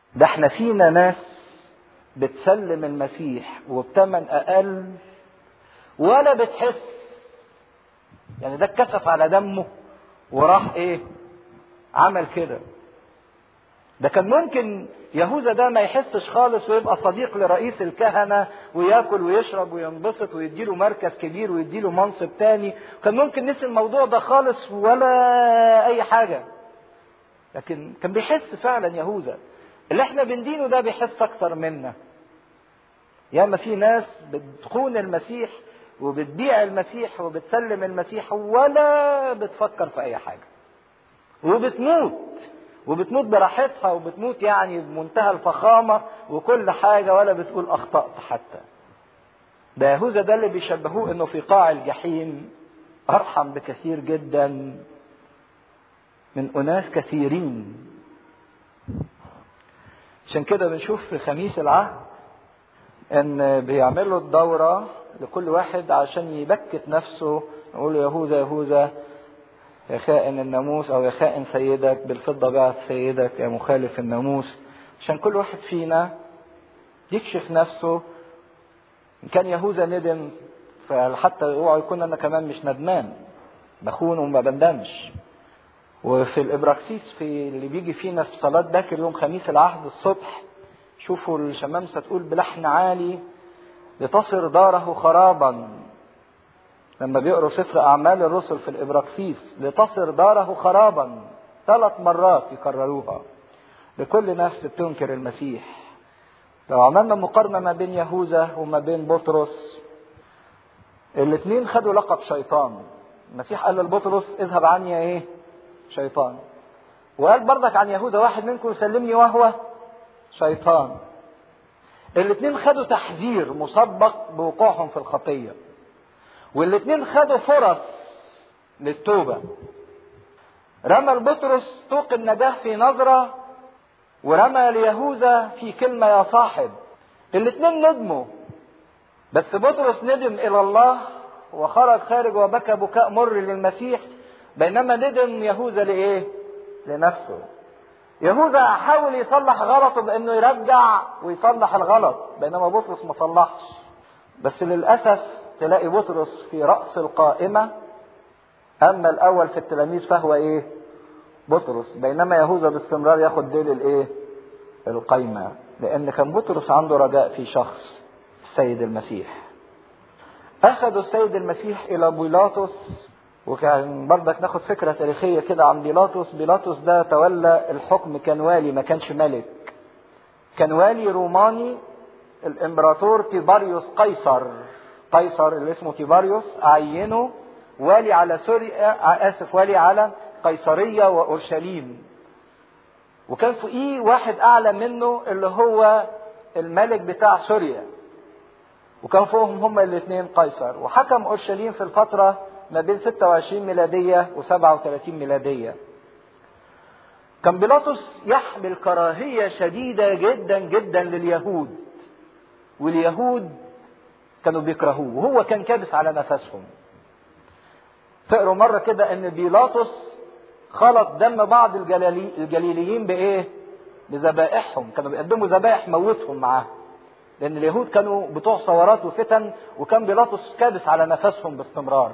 ده احنا فينا ناس بتسلم المسيح وبتمن اقل ولا بتحس يعني ده اتكسف على دمه وراح ايه عمل كده ده كان ممكن يهوذا ده ما يحسش خالص ويبقى صديق لرئيس الكهنة وياكل ويشرب وينبسط ويديله مركز كبير ويديله منصب تاني كان ممكن نسي الموضوع ده خالص ولا أي حاجة لكن كان بيحس فعلا يهوذا اللي احنا بندينه ده بيحس أكتر منا ياما في ناس بتخون المسيح وبتبيع المسيح وبتسلم المسيح ولا بتفكر في أي حاجة وبتموت وبتموت براحتها وبتموت يعني بمنتهى الفخامه وكل حاجه ولا بتقول اخطات حتى. ده يهوذا ده اللي بيشبهوه انه في قاع الجحيم ارحم بكثير جدا من اناس كثيرين. عشان كده بنشوف في خميس العهد ان بيعملوا الدوره لكل واحد عشان يبكت نفسه يقول له يهوذا يهوذا يا خائن الناموس او يا خائن سيدك بالفضه بعت سيدك يا مخالف الناموس عشان كل واحد فينا يكشف نفسه ان كان يهوذا ندم فحتى اوعى يكون انا كمان مش ندمان بخون وما بندمش وفي الابراكسيس في اللي بيجي فينا في صلاه باكر يوم خميس العهد الصبح شوفوا الشمامسه تقول بلحن عالي لتصر داره خرابا لما بيقروا سفر أعمال الرسل في الإبراكسيس لتصر داره خرابا ثلاث مرات يكرروها لكل نفس بتنكر المسيح لو عملنا مقارنة ما بين يهوذا وما بين بطرس الاثنين خدوا لقب شيطان المسيح قال لبطرس اذهب عني يا ايه شيطان وقال بردك عن يهوذا واحد منكم يسلمني وهو شيطان الاثنين خدوا تحذير مسبق بوقوعهم في الخطيه والاثنين خدوا فرص للتوبة رمى لبطرس طوق النجاة في نظرة ورمى ليهوذا في كلمة يا صاحب الاثنين ندموا بس بطرس ندم إلى الله وخرج خارج وبكى بكاء مر للمسيح بينما ندم يهوذا لإيه؟ لنفسه يهوذا حاول يصلح غلطه بأنه يرجع ويصلح الغلط بينما بطرس ما صلحش بس للأسف تلاقي بطرس في رأس القائمة أما الأول في التلاميذ فهو إيه؟ بطرس بينما يهوذا باستمرار ياخد ديل الإيه؟ القايمة لأن كان بطرس عنده رجاء في شخص السيد المسيح. أخذوا السيد المسيح إلى بيلاطس وكان برضك ناخد فكرة تاريخية كده عن بيلاطس، بيلاطس ده تولى الحكم كان والي ما كانش ملك. كان والي روماني الإمبراطور تيباريوس قيصر قيصر اللي اسمه تيباريوس عينه والي على سوريا اسف والي على قيصريه واورشليم وكان فوقيه واحد اعلى منه اللي هو الملك بتاع سوريا وكان فوقهم هما الاثنين قيصر وحكم اورشليم في الفتره ما بين 26 ميلاديه و37 ميلاديه كان بيلاطس يحمل كراهيه شديده جدا جدا لليهود واليهود كانوا بيكرهوه وهو كان كابس على نفسهم تقروا مرة كده ان بيلاطس خلط دم بعض الجلالي الجليليين بايه بذبائحهم كانوا بيقدموا ذبائح موتهم معاهم لان اليهود كانوا بتوع ثورات وفتن وكان بيلاطس كابس على نفسهم باستمرار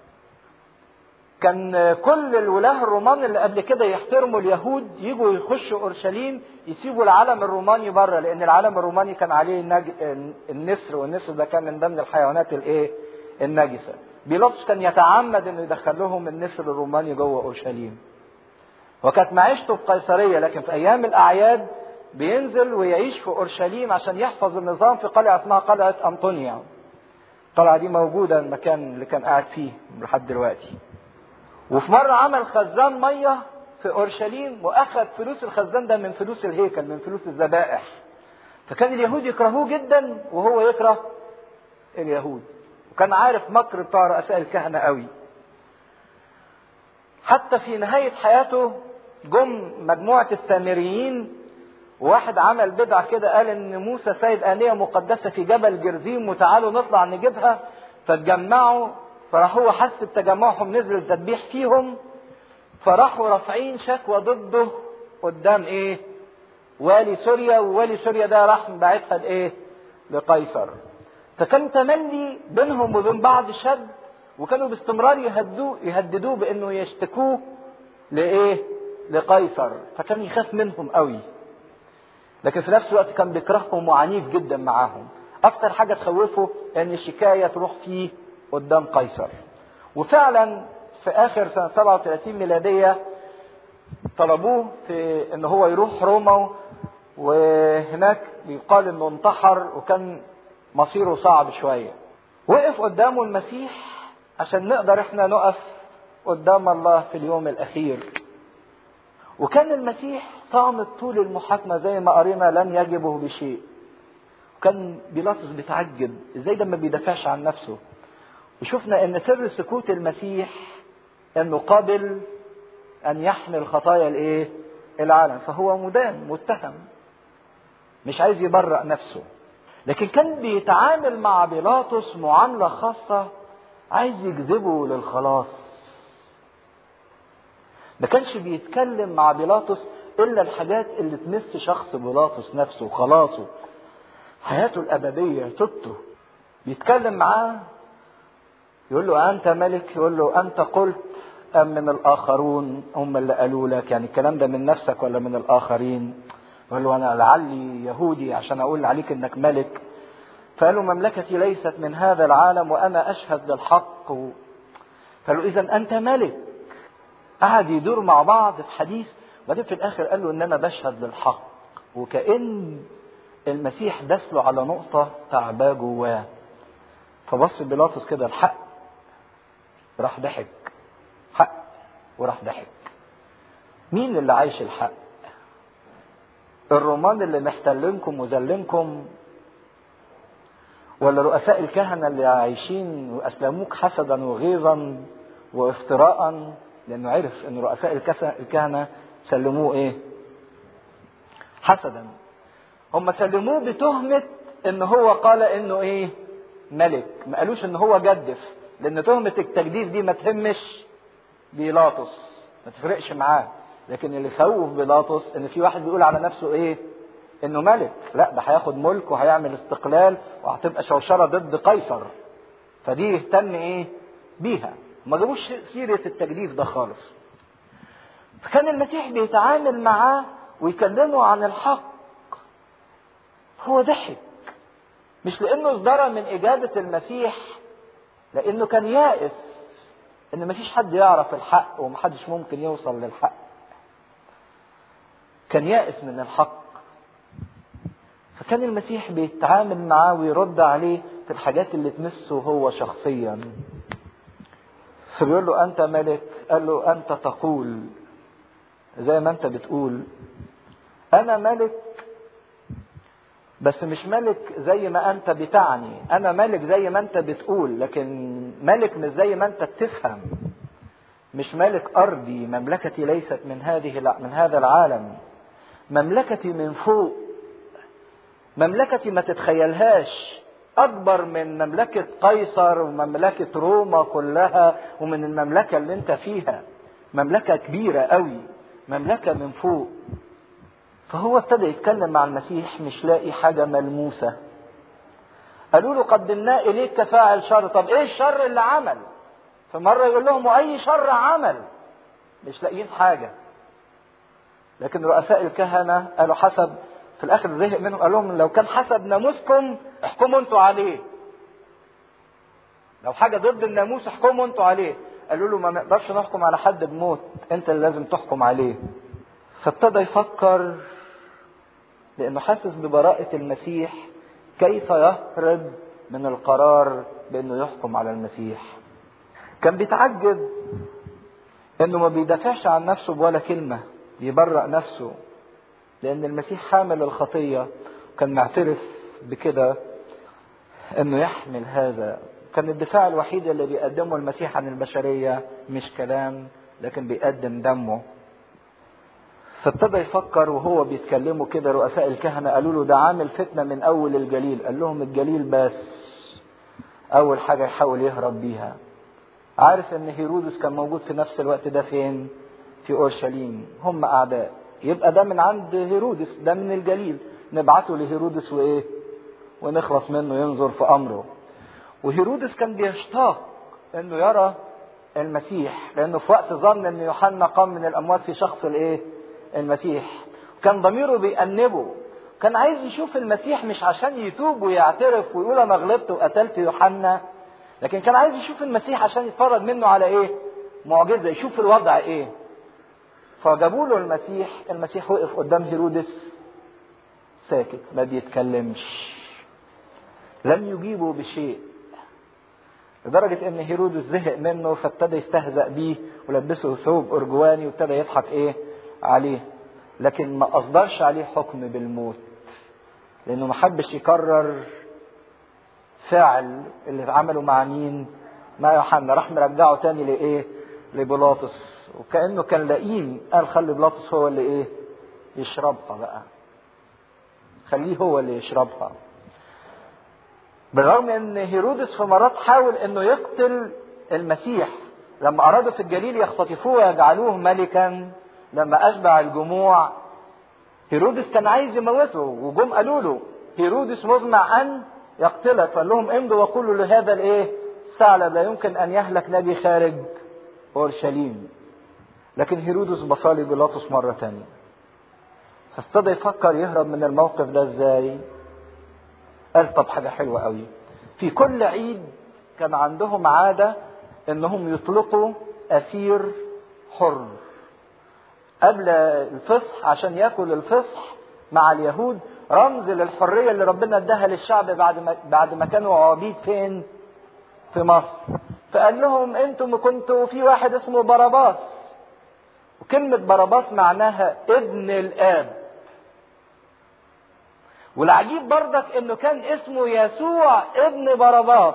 كان كل الولاه الرومان اللي قبل كده يحترموا اليهود يجوا يخشوا اورشليم يسيبوا العلم الروماني بره لان العلم الروماني كان عليه النج... النسر والنسر ده كان من ضمن الحيوانات الايه النجسه بيلاطس كان يتعمد انه يدخل لهم النسر الروماني جوه اورشليم وكانت معيشته في قيصريه لكن في ايام الاعياد بينزل ويعيش في اورشليم عشان يحفظ النظام في قلعه اسمها قلعه انطونيا القلعه دي موجوده المكان اللي كان قاعد فيه لحد دلوقتي وفي مرة عمل خزان مية في أورشليم وأخذ فلوس الخزان ده من فلوس الهيكل من فلوس الذبائح فكان اليهود يكرهوه جدا وهو يكره اليهود وكان عارف مكر بتاع رؤساء الكهنة قوي حتى في نهاية حياته جم مجموعة السامريين وواحد عمل بدعة كده قال إن موسى سيد آنية مقدسة في جبل جرزيم وتعالوا نطلع نجيبها فاتجمعوا فراح هو حس بتجمعهم نزل التذبيح فيهم فراحوا رافعين شكوى ضده قدام ايه؟ والي سوريا ووالي سوريا ده راح باعتها لايه لقيصر فكان تملي بينهم وبين بعض شد وكانوا باستمرار يهدوه يهددوه بانه يشتكوه لايه لقيصر فكان يخاف منهم قوي لكن في نفس الوقت كان بيكرههم وعنيف جدا معاهم اكتر حاجه تخوفه ان الشكايه تروح فيه قدام قيصر وفعلا في اخر سنه 37 ميلاديه طلبوه في ان هو يروح روما وهناك بيقال انه انتحر وكان مصيره صعب شويه وقف قدامه المسيح عشان نقدر احنا نقف قدام الله في اليوم الاخير وكان المسيح صامت طول المحاكمه زي ما قرينا لم يجبه بشيء وكان بيلاطس بيتعجب ازاي ده ما بيدافعش عن نفسه وشفنا ان سر سكوت المسيح انه قابل ان يحمل خطايا الايه العالم فهو مدان متهم مش عايز يبرأ نفسه لكن كان بيتعامل مع بيلاطس معامله خاصه عايز يجذبه للخلاص ما كانش بيتكلم مع بيلاطس الا الحاجات اللي تمس شخص بيلاطس نفسه وخلاصه حياته الابديه توبته بيتكلم معاه يقول له انت ملك يقول له انت قلت ام من الاخرون هم اللي قالوا لك يعني الكلام ده من نفسك ولا من الاخرين يقول له انا لعلي يهودي عشان اقول عليك انك ملك فقال له مملكتي ليست من هذا العالم وانا اشهد للحق و... قال له اذا انت ملك قعد يدور مع بعض في حديث وبعدين في الاخر قال له ان انا بشهد للحق وكأن المسيح داس له على نقطة تعباه جواه فبص بيلاطس كده الحق راح ضحك حق وراح ضحك مين اللي عايش الحق الرومان اللي محتلينكم وذلنكم ولا رؤساء الكهنه اللي عايشين واسلموك حسدا وغيظا وافتراء لانه عرف ان رؤساء الكهنه سلموه ايه حسدا هم سلموه بتهمه ان هو قال انه ايه ملك ما قالوش ان هو جدف لان تهمه التجديف دي ما تهمش بيلاطس ما تفرقش معاه لكن اللي خوف بيلاطس ان في واحد بيقول على نفسه ايه انه ملك لا ده هياخد ملك وهيعمل استقلال وهتبقى شوشره ضد قيصر فدي يهتم ايه بيها ما جابوش سيره التجديف ده خالص فكان المسيح بيتعامل معاه ويكلمه عن الحق هو ضحك مش لانه ازدرى من اجابه المسيح لانه كان يائس ان مفيش حد يعرف الحق ومحدش ممكن يوصل للحق كان يائس من الحق فكان المسيح بيتعامل معاه ويرد عليه في الحاجات اللي تمسه هو شخصيا فبيقول له انت ملك قال له انت تقول زي ما انت بتقول انا ملك بس مش ملك زي ما انت بتعني انا ملك زي ما انت بتقول لكن ملك مش زي ما انت بتفهم مش ملك ارضي مملكتي ليست من هذه من هذا العالم مملكتي من فوق مملكتي ما تتخيلهاش اكبر من مملكة قيصر ومملكة روما كلها ومن المملكة اللي انت فيها مملكة كبيرة قوي مملكة من فوق فهو ابتدى يتكلم مع المسيح مش لاقي حاجة ملموسة قالوا له قدمناه إليك كفاعل شر طب إيه الشر اللي عمل فمرة يقول لهم وأي شر عمل مش لاقيين حاجة لكن رؤساء الكهنة قالوا حسب في الآخر زهق منهم قال لهم لو كان حسب ناموسكم احكموا انتوا عليه لو حاجة ضد الناموس احكموا انتوا عليه قالوا له ما نقدرش نحكم على حد بموت انت اللي لازم تحكم عليه فابتدى يفكر لانه حاسس ببراءة المسيح كيف يهرب من القرار بانه يحكم على المسيح كان بيتعجب انه ما بيدافعش عن نفسه بولا كلمة يبرأ نفسه لان المسيح حامل الخطية كان معترف بكده انه يحمل هذا كان الدفاع الوحيد اللي بيقدمه المسيح عن البشرية مش كلام لكن بيقدم دمه فابتدى يفكر وهو بيتكلموا كده رؤساء الكهنة قالوا له ده عامل فتنة من أول الجليل قال لهم الجليل بس أول حاجة يحاول يهرب بيها عارف إن هيرودس كان موجود في نفس الوقت ده فين؟ في أورشليم هم أعداء يبقى ده من عند هيرودس ده من الجليل نبعته لهيرودس وايه ونخلص منه ينظر في امره وهيرودس كان بيشتاق انه يرى المسيح لانه في وقت ظن ان يوحنا قام من الاموات في شخص الايه المسيح كان ضميره بيأنبه كان عايز يشوف المسيح مش عشان يتوب ويعترف ويقول انا غلطت وقتلت يوحنا لكن كان عايز يشوف المسيح عشان يتفرج منه على ايه معجزه يشوف الوضع ايه فجابوا له المسيح المسيح وقف قدام هيرودس ساكت ما بيتكلمش لم يجيبه بشيء لدرجة ان هيرودس زهق منه فابتدى يستهزأ بيه ولبسه ثوب ارجواني وابتدى يضحك ايه عليه لكن ما اصدرش عليه حكم بالموت لانه ما حبش يكرر فعل اللي عمله مع مين مع يوحنا راح مرجعه تاني لايه لبيلاطس وكانه كان لئيم قال خلي بيلاطس هو اللي ايه يشربها بقى خليه هو اللي يشربها بالرغم ان هيرودس في مرات حاول انه يقتل المسيح لما ارادوا في الجليل يختطفوه ويجعلوه ملكا لما اشبع الجموع هيرودس كان عايز يموته وجم قالوا له هيرودس مزمع ان يقتلك فقال لهم امضوا وقولوا لهذا الايه الثعلب لا يمكن ان يهلك نبي خارج اورشليم لكن هيرودس بصالي بيلاطس مره تانية فابتدى يفكر يهرب من الموقف ده ازاي قال طب حاجة حلوة قوي في كل عيد كان عندهم عادة انهم يطلقوا اسير حر قبل الفصح عشان ياكل الفصح مع اليهود رمز للحرية اللي ربنا اداها للشعب بعد ما بعد ما كانوا عبيد فين؟ في مصر. فقال لهم انتم كنتوا في واحد اسمه باراباس. وكلمة باراباس معناها ابن الاب. والعجيب برضك انه كان اسمه يسوع ابن باراباس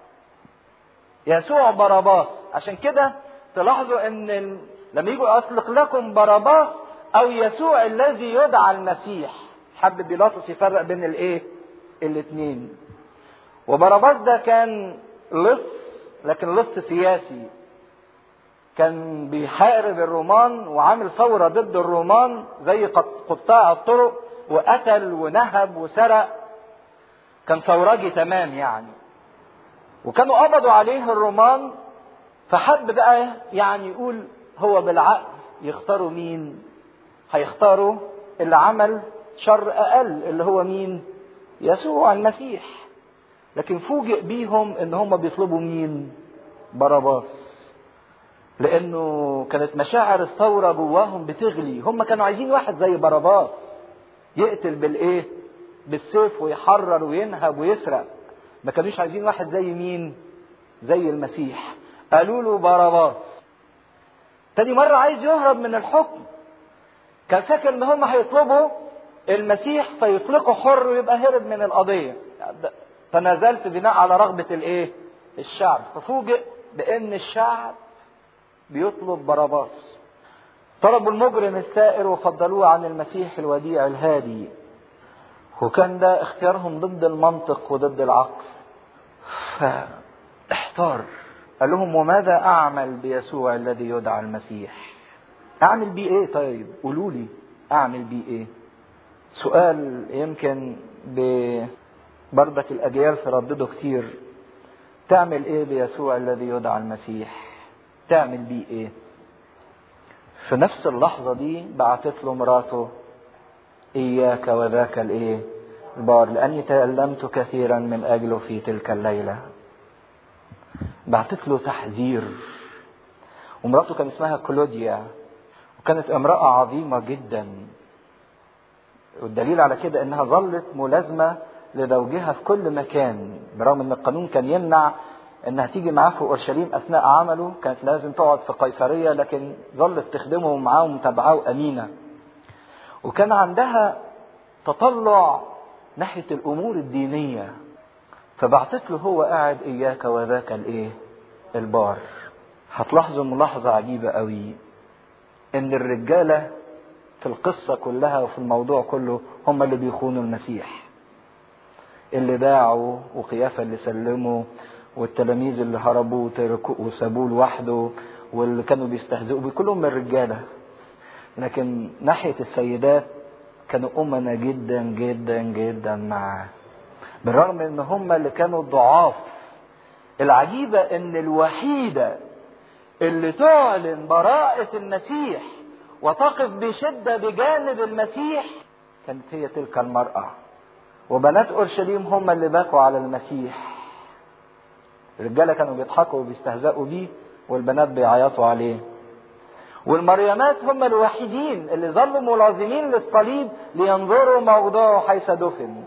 يسوع باراباس عشان كده تلاحظوا ان لما يجوا اطلق لكم باراباس او يسوع الذي يدعى المسيح حب بيلاطس يفرق بين الايه الاثنين وباراباس ده كان لص لكن لص سياسي كان بيحارب الرومان وعامل ثوره ضد الرومان زي قطاع الطرق وقتل ونهب وسرق كان ثورجي تمام يعني وكانوا قبضوا عليه الرومان فحب بقى يعني يقول هو بالعقل يختاروا مين هيختاروا اللي عمل شر اقل اللي هو مين يسوع المسيح لكن فوجئ بيهم ان هم بيطلبوا مين باراباس لانه كانت مشاعر الثوره جواهم بتغلي هم كانوا عايزين واحد زي باراباس يقتل بالايه بالسيف ويحرر وينهب ويسرق ما كانوش عايزين واحد زي مين زي المسيح قالوا له باراباس تاني مرة عايز يهرب من الحكم كان فاكر ان هم هيطلبوا المسيح فيطلقوا حر ويبقى هرب من القضية تنازلت بناء على رغبة الايه الشعب ففوجئ بان الشعب بيطلب باراباس طلبوا المجرم السائر وفضلوه عن المسيح الوديع الهادي وكان ده اختيارهم ضد المنطق وضد العقل فاحتار قال لهم وماذا اعمل بيسوع الذي يدعى المسيح اعمل بيه ايه طيب قولوا لي اعمل بيه ايه سؤال يمكن بردك الاجيال تردده كتير تعمل ايه بيسوع الذي يدعى المسيح تعمل بيه ايه في نفس اللحظة دي بعتت له مراته إياك وذاك الإيه البار لأني تألمت كثيرا من أجله في تلك الليلة بعتت له تحذير ومراته كان اسمها كلوديا وكانت امرأة عظيمة جدا والدليل على كده انها ظلت ملازمة لزوجها في كل مكان برغم ان القانون كان يمنع انها تيجي معاه في اورشليم اثناء عمله كانت لازم تقعد في قيصريه لكن ظلت تخدمه معاه ومتابعاه وامينه وكان عندها تطلع ناحيه الامور الدينيه فبعتت له هو قاعد اياك وذاك الايه البار هتلاحظوا ملاحظه عجيبه قوي ان الرجاله في القصه كلها وفي الموضوع كله هم اللي بيخونوا المسيح اللي باعوا وقيافه اللي سلموا والتلاميذ اللي هربوا وسابوه لوحده واللي كانوا بيستهزئوا بيه كلهم من الرجاله لكن ناحية السيدات كانوا أمنا جدا جدا جدا معاه بالرغم ان هم اللي كانوا ضعاف العجيبة ان الوحيدة اللي تعلن براءة المسيح وتقف بشدة بجانب المسيح كانت هي تلك المرأة وبنات اورشليم هم اللي بكوا على المسيح الرجاله كانوا بيضحكوا وبيستهزئوا بيه والبنات بيعيطوا عليه والمريمات هم الوحيدين اللي ظلوا ملازمين للصليب لينظروا موضعه حيث دفن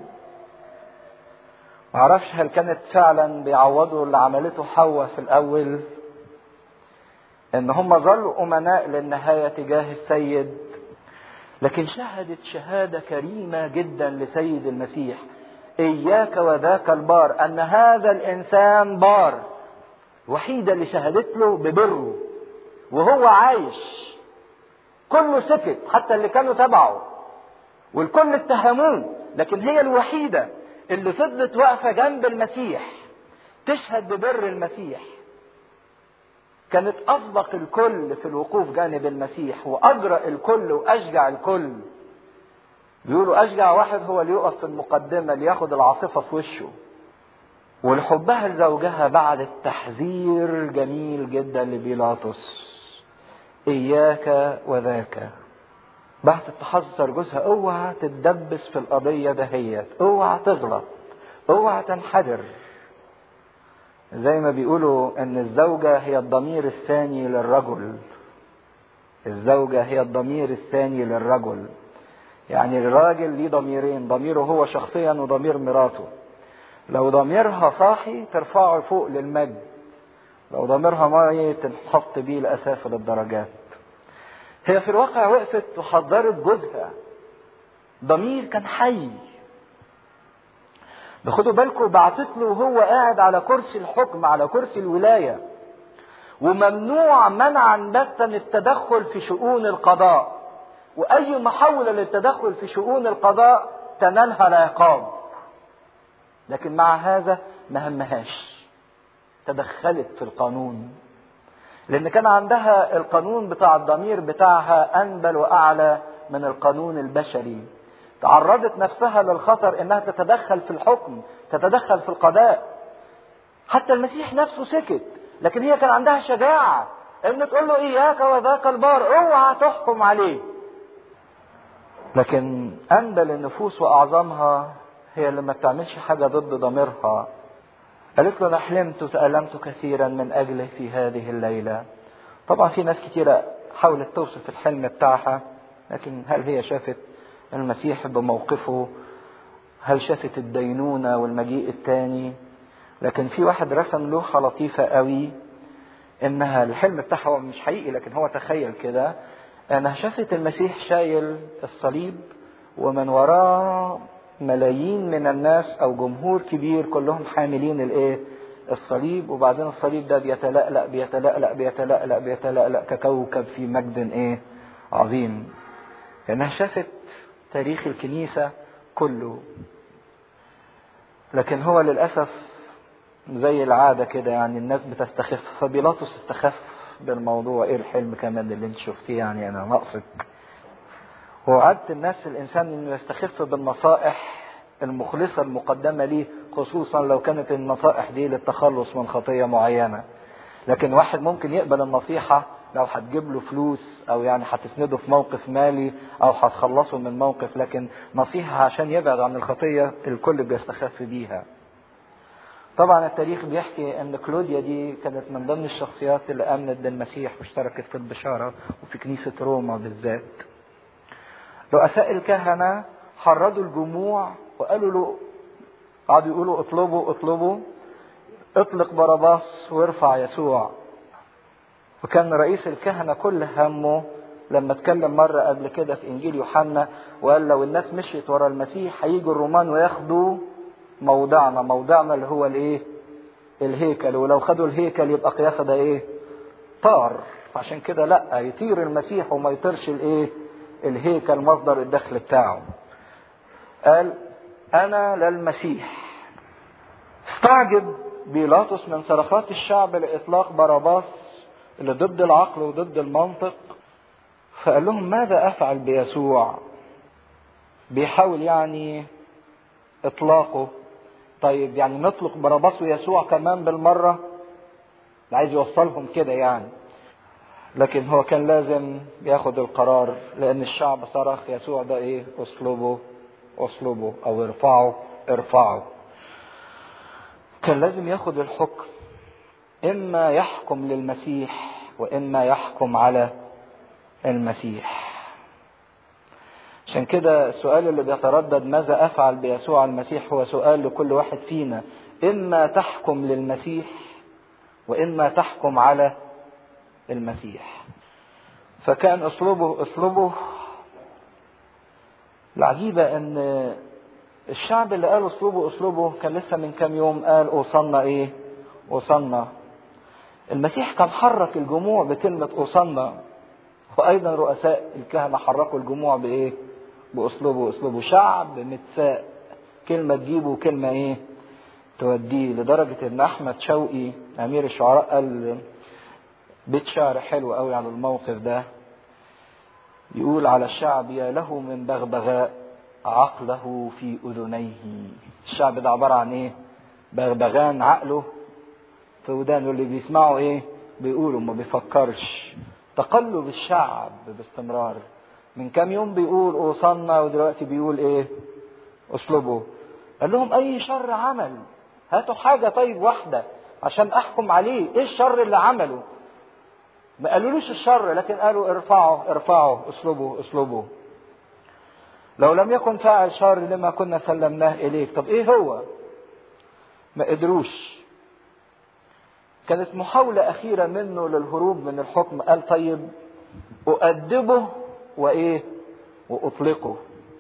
معرفش هل كانت فعلا بيعوضوا اللي عملته حواء في الاول ان هم ظلوا امناء للنهايه تجاه السيد لكن شهدت شهاده كريمه جدا لسيد المسيح اياك وذاك البار ان هذا الانسان بار وحيدة اللي شهدت له ببره وهو عايش كله سكت حتى اللي كانوا تبعه والكل اتهموه لكن هي الوحيدة اللي فضلت واقفة جنب المسيح تشهد ببر المسيح كانت أسبق الكل في الوقوف جانب المسيح وأجرأ الكل وأشجع الكل بيقولوا أشجع واحد هو اللي يقف في المقدمة اللي ياخد العاصفة في وشه ولحبها لزوجها بعد التحذير جميل جدا لبيلاطس إياك وذاك بعد تحذر جوزها اوعى تتدبس في القضية دهيت اوعى تغلط اوعى تنحدر زي ما بيقولوا ان الزوجة هي الضمير الثاني للرجل الزوجة هي الضمير الثاني للرجل يعني الراجل ليه ضميرين ضميره هو شخصيا وضمير مراته لو ضميرها صاحي ترفعه فوق للمجد لو ضميرها ميت تحط بيه لأسافل الدرجات هي في الواقع وقفت وحضرت جوزها ضمير كان حي خدوا بالكم بعتت له وهو قاعد على كرسي الحكم على كرسي الولايه وممنوع منعا باتا التدخل في شؤون القضاء واي محاوله للتدخل في شؤون القضاء تنالها العقاب لكن مع هذا ما همهاش تدخلت في القانون لان كان عندها القانون بتاع الضمير بتاعها انبل واعلى من القانون البشري تعرضت نفسها للخطر انها تتدخل في الحكم تتدخل في القضاء حتى المسيح نفسه سكت لكن هي كان عندها شجاعة ان تقول له اياك وذاك البار اوعى تحكم عليه لكن انبل النفوس واعظمها هي اللي ما بتعملش حاجة ضد ضميرها قالت له انا حلمت وتألمت كثيرا من اجله في هذه الليلة طبعا في ناس كتيرة حاولت توصف الحلم بتاعها لكن هل هي شافت المسيح بموقفه هل شافت الدينونة والمجيء الثاني لكن في واحد رسم لوحة لطيفة قوي انها الحلم بتاعها هو مش حقيقي لكن هو تخيل كده انها شافت المسيح شايل الصليب ومن وراه ملايين من الناس او جمهور كبير كلهم حاملين الايه الصليب وبعدين الصليب ده بيتلألأ بيتلألأ بيتلألأ بيتلألأ ككوكب في مجد ايه عظيم لانها شافت تاريخ الكنيسة كله لكن هو للأسف زي العادة كده يعني الناس بتستخف فبيلاطس استخف بالموضوع ايه الحلم كمان اللي انت شفتيه يعني انا ناقصك وعدت الناس الانسان انه يستخف بالنصائح المخلصة المقدمة ليه خصوصا لو كانت النصائح دي للتخلص من خطية معينة لكن واحد ممكن يقبل النصيحة لو هتجيب له فلوس او يعني هتسنده في موقف مالي او هتخلصه من موقف لكن نصيحة عشان يبعد عن الخطية الكل بيستخف بيها طبعا التاريخ بيحكي ان كلوديا دي كانت من ضمن الشخصيات اللي امنت بالمسيح واشتركت في البشارة وفي كنيسة روما بالذات رؤساء الكهنة حرضوا الجموع وقالوا له قعدوا يقولوا اطلبوا اطلبوا اطلق باراباس وارفع يسوع وكان رئيس الكهنة كل همه لما اتكلم مرة قبل كده في إنجيل يوحنا وقال لو الناس مشيت ورا المسيح هيجوا الرومان وياخدوا موضعنا موضعنا اللي هو الايه الهيكل ولو خدوا الهيكل يبقى قيافة ده ايه طار عشان كده لا يطير المسيح وما يطيرش الايه الهيكل مصدر الدخل بتاعه قال انا للمسيح استعجب بيلاطس من صرخات الشعب لاطلاق باراباس اللي ضد العقل وضد المنطق فقال لهم ماذا افعل بيسوع بيحاول يعني اطلاقه طيب يعني نطلق بarabbas ويسوع كمان بالمره عايز يوصلهم كده يعني لكن هو كان لازم ياخد القرار لان الشعب صرخ يسوع ده ايه اصلبه اصلبه او ارفعه ارفعه كان لازم ياخد الحكم اما يحكم للمسيح واما يحكم على المسيح عشان كده السؤال اللي بيتردد ماذا افعل بيسوع المسيح هو سؤال لكل واحد فينا اما تحكم للمسيح واما تحكم على المسيح فكان اسلوبه اسلوبه العجيبة ان الشعب اللي قال اسلوبه اسلوبه كان لسه من كام يوم قال اوصلنا ايه اوصلنا المسيح كان حرك الجموع بكلمة اوصلنا وايضا رؤساء الكهنة حركوا الجموع بايه باسلوبه اسلوبه شعب متساء كلمة تجيبه وكلمة ايه توديه لدرجة ان احمد شوقي امير الشعراء قال بيت شعر حلو قوي على الموقف ده يقول على الشعب يا له من بغبغاء عقله في اذنيه الشعب ده عباره عن ايه بغبغان عقله في ودانه اللي بيسمعوا ايه بيقولوا ما بيفكرش تقلب الشعب باستمرار من كام يوم بيقول اوصلنا ودلوقتي بيقول ايه اسلوبه قال لهم اي شر عمل هاتوا حاجه طيب واحده عشان احكم عليه ايه الشر اللي عمله ما قالولوش الشر لكن قالوا ارفعوا ارفعوا اسلوبه اسلوبه لو لم يكن فاعل شر لما كنا سلمناه اليك طب ايه هو ما قدروش كانت محاولة أخيرة منه للهروب من الحكم قال طيب أؤدبه وإيه وأطلقه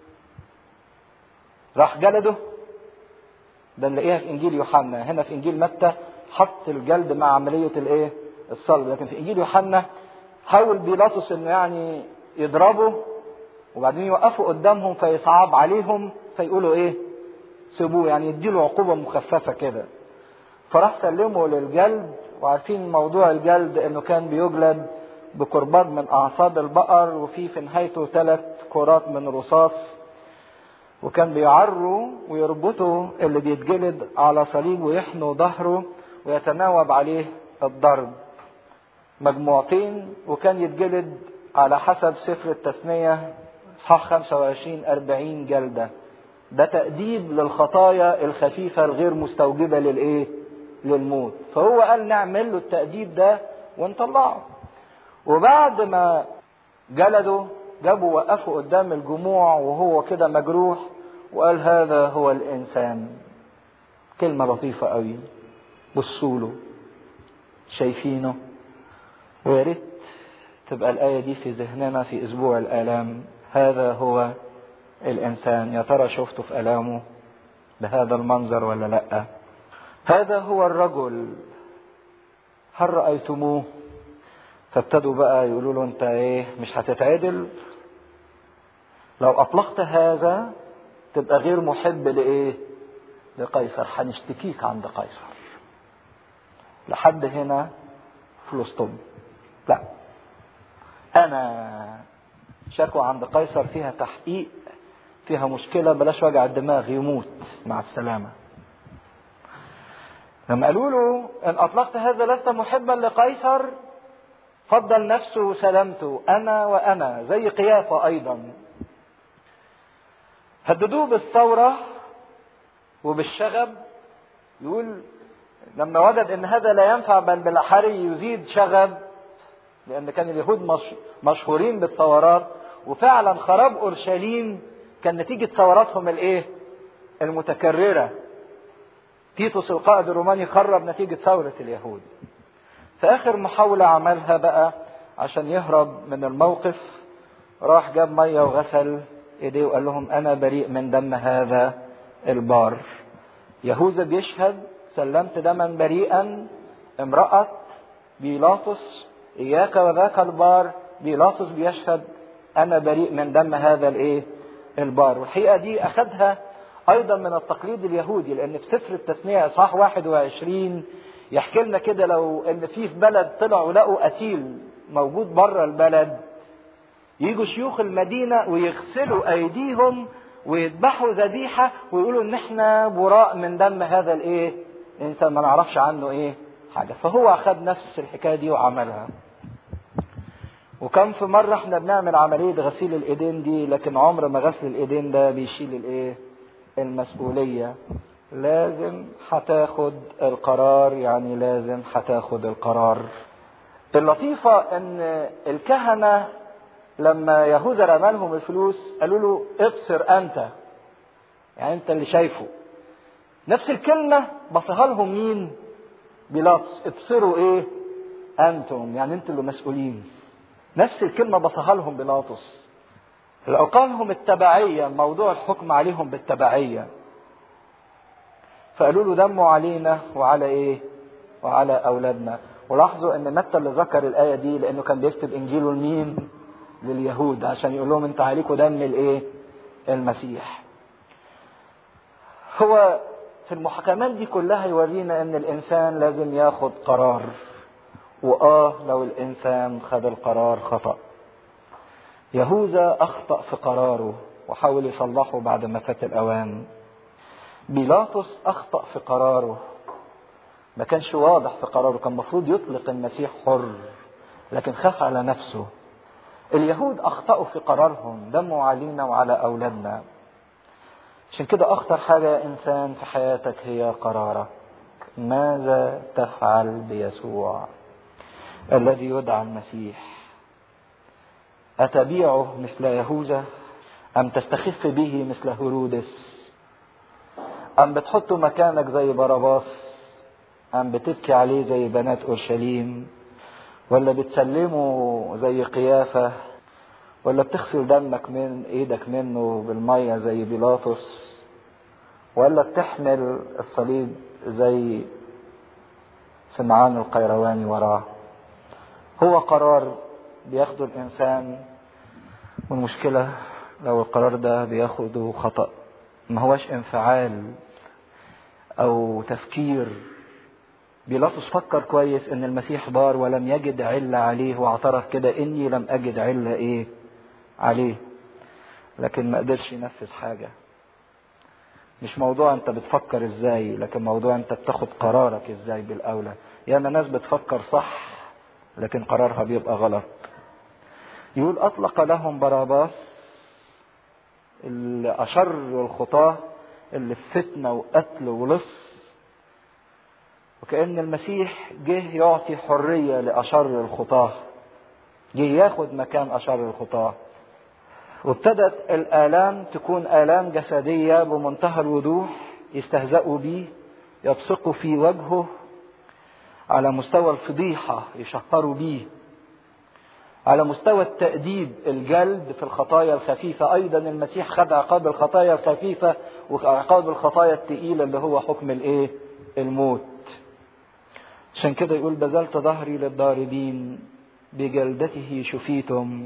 راح جلده ده نلاقيها في إنجيل يوحنا هنا في إنجيل متى حط الجلد مع عملية الإيه الصلب لكن في انجيل يوحنا حاول بيلاطس انه يعني يضربه وبعدين يوقفوا قدامهم فيصعب عليهم فيقولوا ايه سيبوه يعني يديله عقوبة مخففة كده فراح سلمه للجلد وعارفين موضوع الجلد انه كان بيجلد بكرباج من اعصاب البقر وفي في نهايته ثلاث كرات من رصاص وكان بيعروا ويربطوا اللي بيتجلد على صليب ويحنوا ظهره ويتناوب عليه الضرب مجموعتين وكان يتجلد على حسب سفر التثنية اصحاح 25 40 جلدة ده تأديب للخطايا الخفيفة الغير مستوجبة للإيه؟ للموت فهو قال نعمل له التأديب ده ونطلعه وبعد ما جلده جابوا وقفوا قدام الجموع وهو كده مجروح وقال هذا هو الإنسان كلمة لطيفة قوي بصوا له شايفينه ويا ريت تبقى الآية دي في ذهننا في أسبوع الآلام هذا هو الإنسان يا ترى شفته في آلامه بهذا المنظر ولا لأ هذا هو الرجل هل رأيتموه فابتدوا بقى يقولوا له انت ايه مش هتتعدل لو اطلقت هذا تبقى غير محب لايه لقيصر هنشتكيك عند قيصر لحد هنا فلسطين لا انا شكوى عند قيصر فيها تحقيق فيها مشكله بلاش وجع الدماغ يموت مع السلامه لما قالوا له ان اطلقت هذا لست محبا لقيصر فضل نفسه وسلامته انا وانا زي قيافه ايضا هددوه بالثوره وبالشغب يقول لما وجد ان هذا لا ينفع بل بالاحري يزيد شغب لان كان اليهود مش مشهورين بالثورات وفعلا خراب اورشليم كان نتيجه ثوراتهم الايه المتكرره تيتوس القائد الروماني خرب نتيجه ثوره اليهود في اخر محاوله عملها بقى عشان يهرب من الموقف راح جاب ميه وغسل ايديه وقال لهم انا بريء من دم هذا البار يهوذا بيشهد سلمت دما بريئا امرأة بيلاطس إياك وذاك البار بيلاطس بيشهد أنا بريء من دم هذا الإيه؟ البار والحقيقة دي أخذها أيضا من التقليد اليهودي لأن في سفر التثنية إصحاح 21 يحكي لنا كده لو إن في في بلد طلعوا لقوا قتيل موجود بره البلد يجوا شيوخ المدينة ويغسلوا أيديهم ويذبحوا ذبيحة ويقولوا إن إحنا براء من دم هذا الإيه؟ الإنسان ما نعرفش عنه إيه؟ حاجة فهو أخذ نفس الحكاية دي وعملها. وكم في مرة إحنا بنعمل عملية غسيل الإيدين دي لكن عمر ما غسل الإيدين ده بيشيل الإيه؟ المسؤولية. لازم هتاخد القرار يعني لازم هتاخد القرار. اللطيفة إن الكهنة لما يهوذا رمى لهم الفلوس قالوا له ابصر انت يعني انت اللي شايفه نفس الكلمة بصها لهم مين بيلاطس ابصروا ايه انتم يعني انتوا اللي مسؤولين نفس الكلمة بصها لهم بيلاطس لهم التبعية موضوع الحكم عليهم بالتبعية فقالوا له دموا علينا وعلى ايه وعلى اولادنا ولاحظوا ان متى اللي ذكر الايه دي لانه كان بيكتب انجيله لمين لليهود عشان يقول لهم انت عليكم دم الايه المسيح هو في المحاكمات دي كلها يورينا ان الانسان لازم ياخد قرار واه لو الانسان خد القرار خطا يهوذا اخطا في قراره وحاول يصلحه بعد ما فات الاوان بيلاطس اخطا في قراره ما كانش واضح في قراره كان المفروض يطلق المسيح حر لكن خاف على نفسه اليهود اخطاوا في قرارهم دموا علينا وعلى اولادنا عشان كده اخطر حاجه يا انسان في حياتك هي قرارك ماذا تفعل بيسوع الذي يدعى المسيح اتبيعه مثل يهوذا ام تستخف به مثل هرودس ام بتحطه مكانك زي باراباس ام بتبكي عليه زي بنات اورشليم ولا بتسلمه زي قيافة ولا بتغسل دمك من ايدك منه بالمية زي بيلاطس ولا بتحمل الصليب زي سمعان القيرواني وراه هو قرار بياخده الانسان والمشكلة لو القرار ده بياخده خطأ ما هوش انفعال او تفكير بيلاطس فكر كويس ان المسيح بار ولم يجد علة عليه واعترف كده اني لم اجد علة ايه عليه لكن ما قدرش ينفذ حاجة مش موضوع انت بتفكر ازاي لكن موضوع انت بتاخد قرارك ازاي بالاولى ياما ناس بتفكر صح لكن قرارها بيبقى غلط يقول اطلق لهم باراباس اللي اشر الخطاه اللي في فتنه وقتل ولص وكأن المسيح جه يعطي حرية لأشر الخطاة جه ياخد مكان أشر الخطاة وابتدت الآلام تكون آلام جسدية بمنتهى الوضوح يستهزأوا بيه يبصقوا في وجهه على مستوى الفضيحة يشهروا بيه على مستوى التأديب الجلد في الخطايا الخفيفة أيضا المسيح خد عقاب الخطايا الخفيفة وعقاب الخطايا الثقيلة اللي هو حكم الإيه؟ الموت عشان كده يقول بذلت ظهري للضاربين بجلدته شفيتم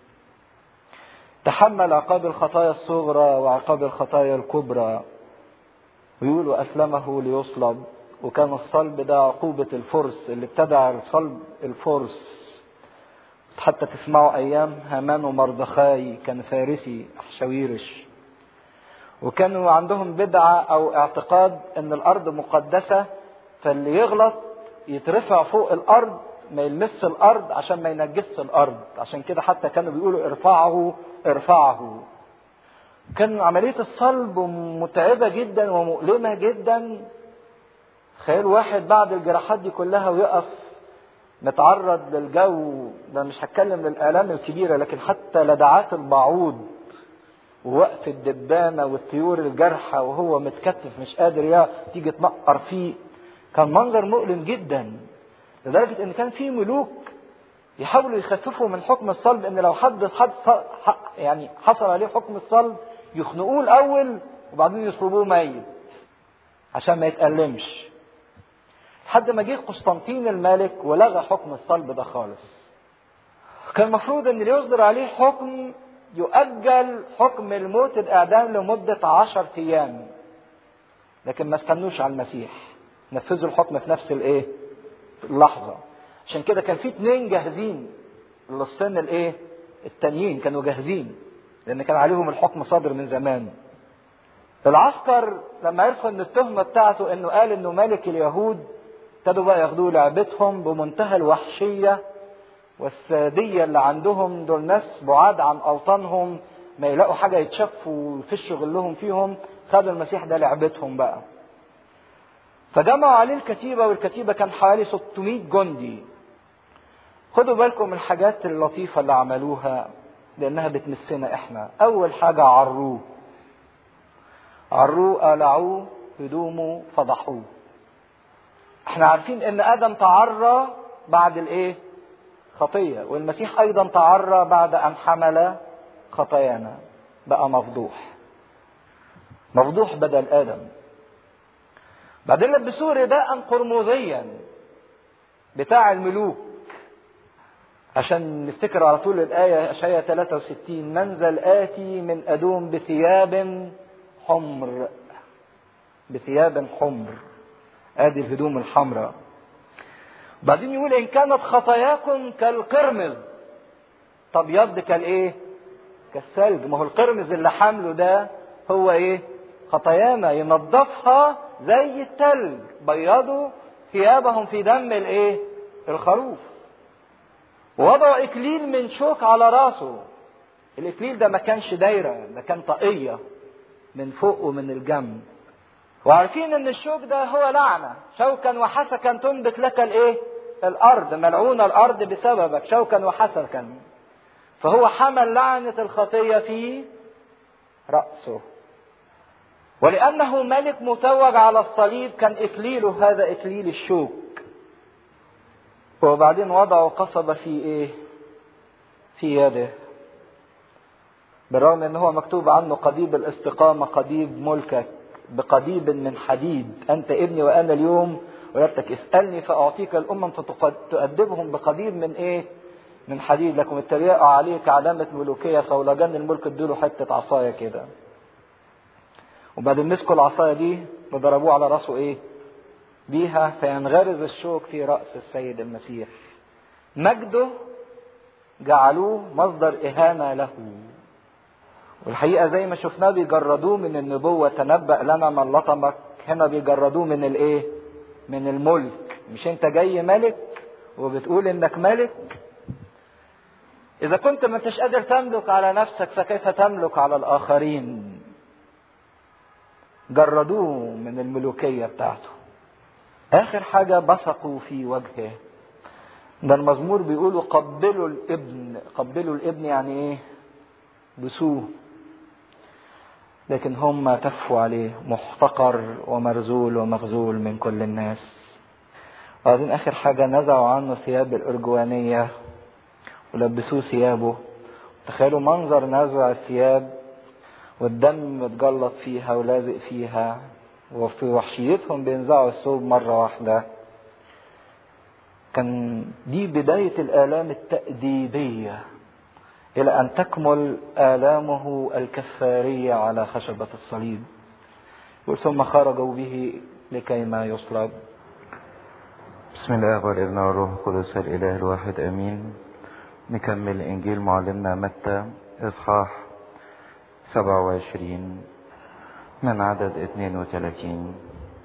تحمل عقاب الخطايا الصغرى وعقاب الخطايا الكبرى ويقول وأسلمه ليصلب وكان الصلب ده عقوبة الفرس اللي ابتدع الصلب الفرس حتى تسمعوا أيام هامان ومردخاي كان فارسي أحشاويرش وكانوا عندهم بدعة أو اعتقاد أن الأرض مقدسة فاللي يغلط يترفع فوق الارض ما يلمس الارض عشان ما ينجسش الارض عشان كده حتى كانوا بيقولوا ارفعه ارفعه كان عملية الصلب متعبة جدا ومؤلمة جدا تخيل واحد بعد الجراحات دي كلها ويقف متعرض للجو ده مش هتكلم للآلام الكبيرة لكن حتى لدعات البعوض ووقف الدبانة والطيور الجارحة وهو متكتف مش قادر يا تيجي تنقر فيه كان منظر مؤلم جدا لدرجة ان كان في ملوك يحاولوا يخففوا من حكم الصلب ان لو حد حد يعني حصل عليه حكم الصلب يخنقوه الاول وبعدين يصلبوه ميت عشان ما يتألمش لحد ما جه قسطنطين الملك ولغى حكم الصلب ده خالص كان المفروض ان اللي يصدر عليه حكم يؤجل حكم الموت الاعدام لمدة عشر ايام لكن ما استنوش على المسيح نفذوا الحكم في نفس الايه اللحظه عشان كده كان في اتنين جاهزين للسن الايه التانيين كانوا جاهزين لان كان عليهم الحكم صادر من زمان العسكر لما عرفوا ان التهمه بتاعته انه قال انه ملك اليهود ابتدوا بقى ياخدوه لعبتهم بمنتهى الوحشيه والساديه اللي عندهم دول ناس بعاد عن اوطانهم ما يلاقوا حاجه يتشفوا ويفشوا غلهم فيهم خدوا المسيح ده لعبتهم بقى فجمعوا عليه الكتيبه والكتيبه كان حوالي 600 جندي خدوا بالكم من الحاجات اللطيفه اللي عملوها لانها بتمسنا احنا اول حاجه عروه عروه قلعوه هدومه فضحوه احنا عارفين ان ادم تعرى بعد الايه خطيه والمسيح ايضا تعرى بعد ان حمل خطايانا بقى مفضوح مفضوح بدل ادم بعدين لبسوه رداء قرمزيا بتاع الملوك عشان نفتكر على طول الآية أشعية 63 منزل آتي من أدوم بثياب حمر بثياب حمر ادي الهدوم الحمراء بعدين يقول ان كانت خطاياكم كالقرمز طب يد كالايه كالثلج ما هو القرمز اللي حامله ده هو ايه خطايانا ينظفها زي التلج بيضوا ثيابهم في دم الايه الخروف ووضعوا اكليل من شوك على راسه الاكليل ده ما كانش دايره ده كان طاقيه من فوق ومن الجنب وعارفين ان الشوك ده هو لعنة شوكا وحسكا تنبت لك الايه الارض ملعونة الارض بسببك شوكا وحسكا فهو حمل لعنة الخطية في رأسه ولأنه ملك متوج على الصليب كان إكليله هذا إكليل الشوك وبعدين وضعوا قصبة في إيه؟ في يده بالرغم ان هو مكتوب عنه قضيب الاستقامة قضيب ملكك بقضيب من حديد انت ابني وانا اليوم ولدتك اسألني فاعطيك الامم فتؤدبهم بقضيب من ايه من حديد لكم اتريقوا عليه كعلامة ملوكية صولجان الملك ادوله حتة عصاية كده وبعدين مسكوا العصاية دي وضربوه على راسه ايه بيها فينغرز الشوك في رأس السيد المسيح مجده جعلوه مصدر إهانة له والحقيقة زي ما شفناه بيجردوه من النبوة تنبأ لنا من لطمك هنا بيجردوه من الايه من الملك مش انت جاي ملك وبتقول انك ملك اذا كنت ما انتش قادر تملك على نفسك فكيف تملك على الاخرين جردوه من الملوكية بتاعته اخر حاجة بصقوا في وجهه ده المزمور بيقولوا قبلوا الابن قبلوا الابن يعني ايه بسوه لكن هم تفوا عليه محتقر ومرزول ومغزول من كل الناس وبعدين اخر حاجة نزعوا عنه ثياب الارجوانية ولبسوه ثيابه تخيلوا منظر نزع الثياب والدم متجلط فيها ولازق فيها وفي وحشيتهم بينزعوا الثوب مرة واحدة كان دي بداية الآلام التأديبية إلى أن تكمل آلامه الكفارية على خشبة الصليب ثم خرجوا به لكي ما يصلب بسم الله والابن والروح القدس الإله الواحد آمين نكمل إنجيل معلمنا متى إصحاح 27 من عدد 32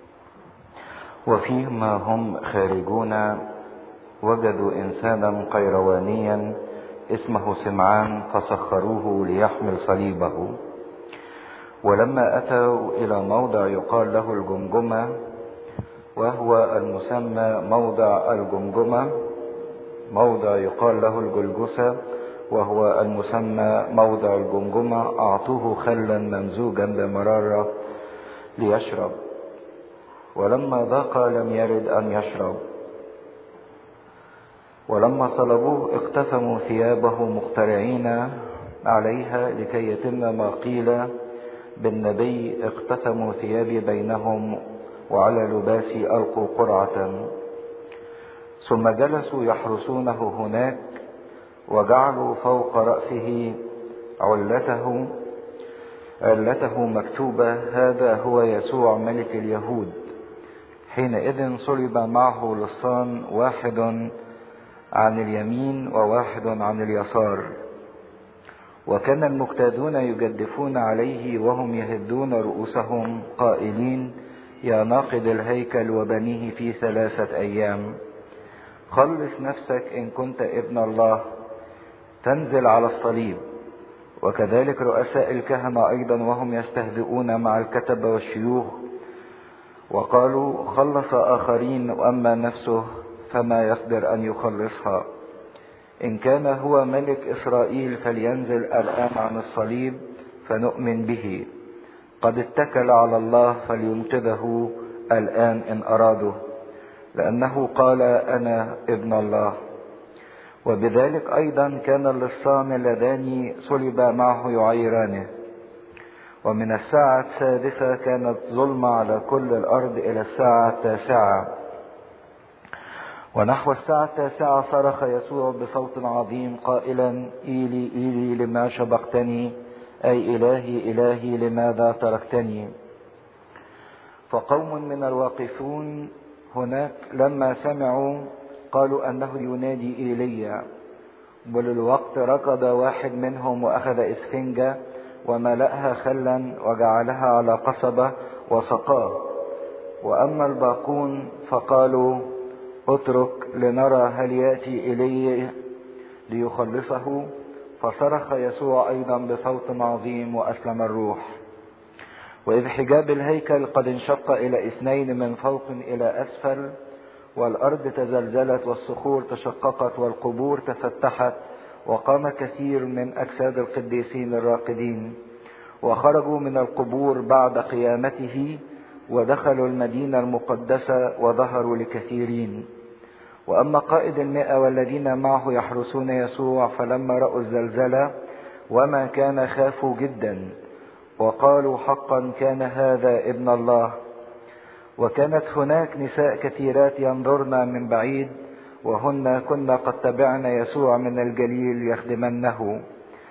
وفيما هم خارجون وجدوا إنسانا قيروانيا اسمه سمعان فسخروه ليحمل صليبه ولما أتوا إلى موضع يقال له الجمجمة وهو المسمى موضع الجمجمة موضع يقال له الجلجسة وهو المسمى موضع الجمجمة أعطوه خلا ممزوجا بمرارة ليشرب ولما ذاق لم يرد أن يشرب ولما صلبوه اقتفموا ثيابه مقترعين عليها لكي يتم ما قيل بالنبي اقتسموا ثيابي بينهم وعلى لباسي ألقوا قرعة ثم جلسوا يحرسونه هناك وجعلوا فوق رأسه علته علته مكتوبة هذا هو يسوع ملك اليهود حينئذ صلب معه لصان واحد عن اليمين وواحد عن اليسار وكان المجتادون يجدفون عليه وهم يهدون رؤوسهم قائلين يا ناقد الهيكل وبنيه في ثلاثة أيام خلص نفسك إن كنت ابن الله تنزل على الصليب وكذلك رؤساء الكهنة أيضا وهم يستهزئون مع الكتبة والشيوخ وقالوا خلص آخرين وأما نفسه فما يقدر أن يخلصها إن كان هو ملك إسرائيل فلينزل الآن عن الصليب فنؤمن به قد اتكل على الله فلينقذه الآن إن أراده لأنه قال أنا ابن الله وبذلك أيضا كان اللصان اللذان صلب معه يعيرانه ومن الساعة السادسة كانت ظلمة على كل الأرض إلى الساعة التاسعة ونحو الساعة التاسعة صرخ يسوع بصوت عظيم قائلا إيلي إيلي لما شبقتني أي إلهي إلهي لماذا تركتني فقوم من الواقفون هناك لما سمعوا قالوا أنه ينادي إيليا وللوقت ركض واحد منهم وأخذ إسفنجة وملأها خلا وجعلها على قصبة وسقاه وأما الباقون فقالوا اترك لنرى هل يأتي إلي ليخلصه فصرخ يسوع أيضا بصوت عظيم وأسلم الروح وإذ حجاب الهيكل قد انشق إلى اثنين من فوق إلى أسفل والأرض تزلزلت والصخور تشققت والقبور تفتحت وقام كثير من أجساد القديسين الراقدين وخرجوا من القبور بعد قيامته ودخلوا المدينة المقدسة وظهروا لكثيرين وأما قائد المئة والذين معه يحرسون يسوع فلما رأوا الزلزلة وما كان خافوا جدا وقالوا حقا كان هذا ابن الله وكانت هناك نساء كثيرات ينظرن من بعيد وهن كن قد تبعن يسوع من الجليل يخدمنه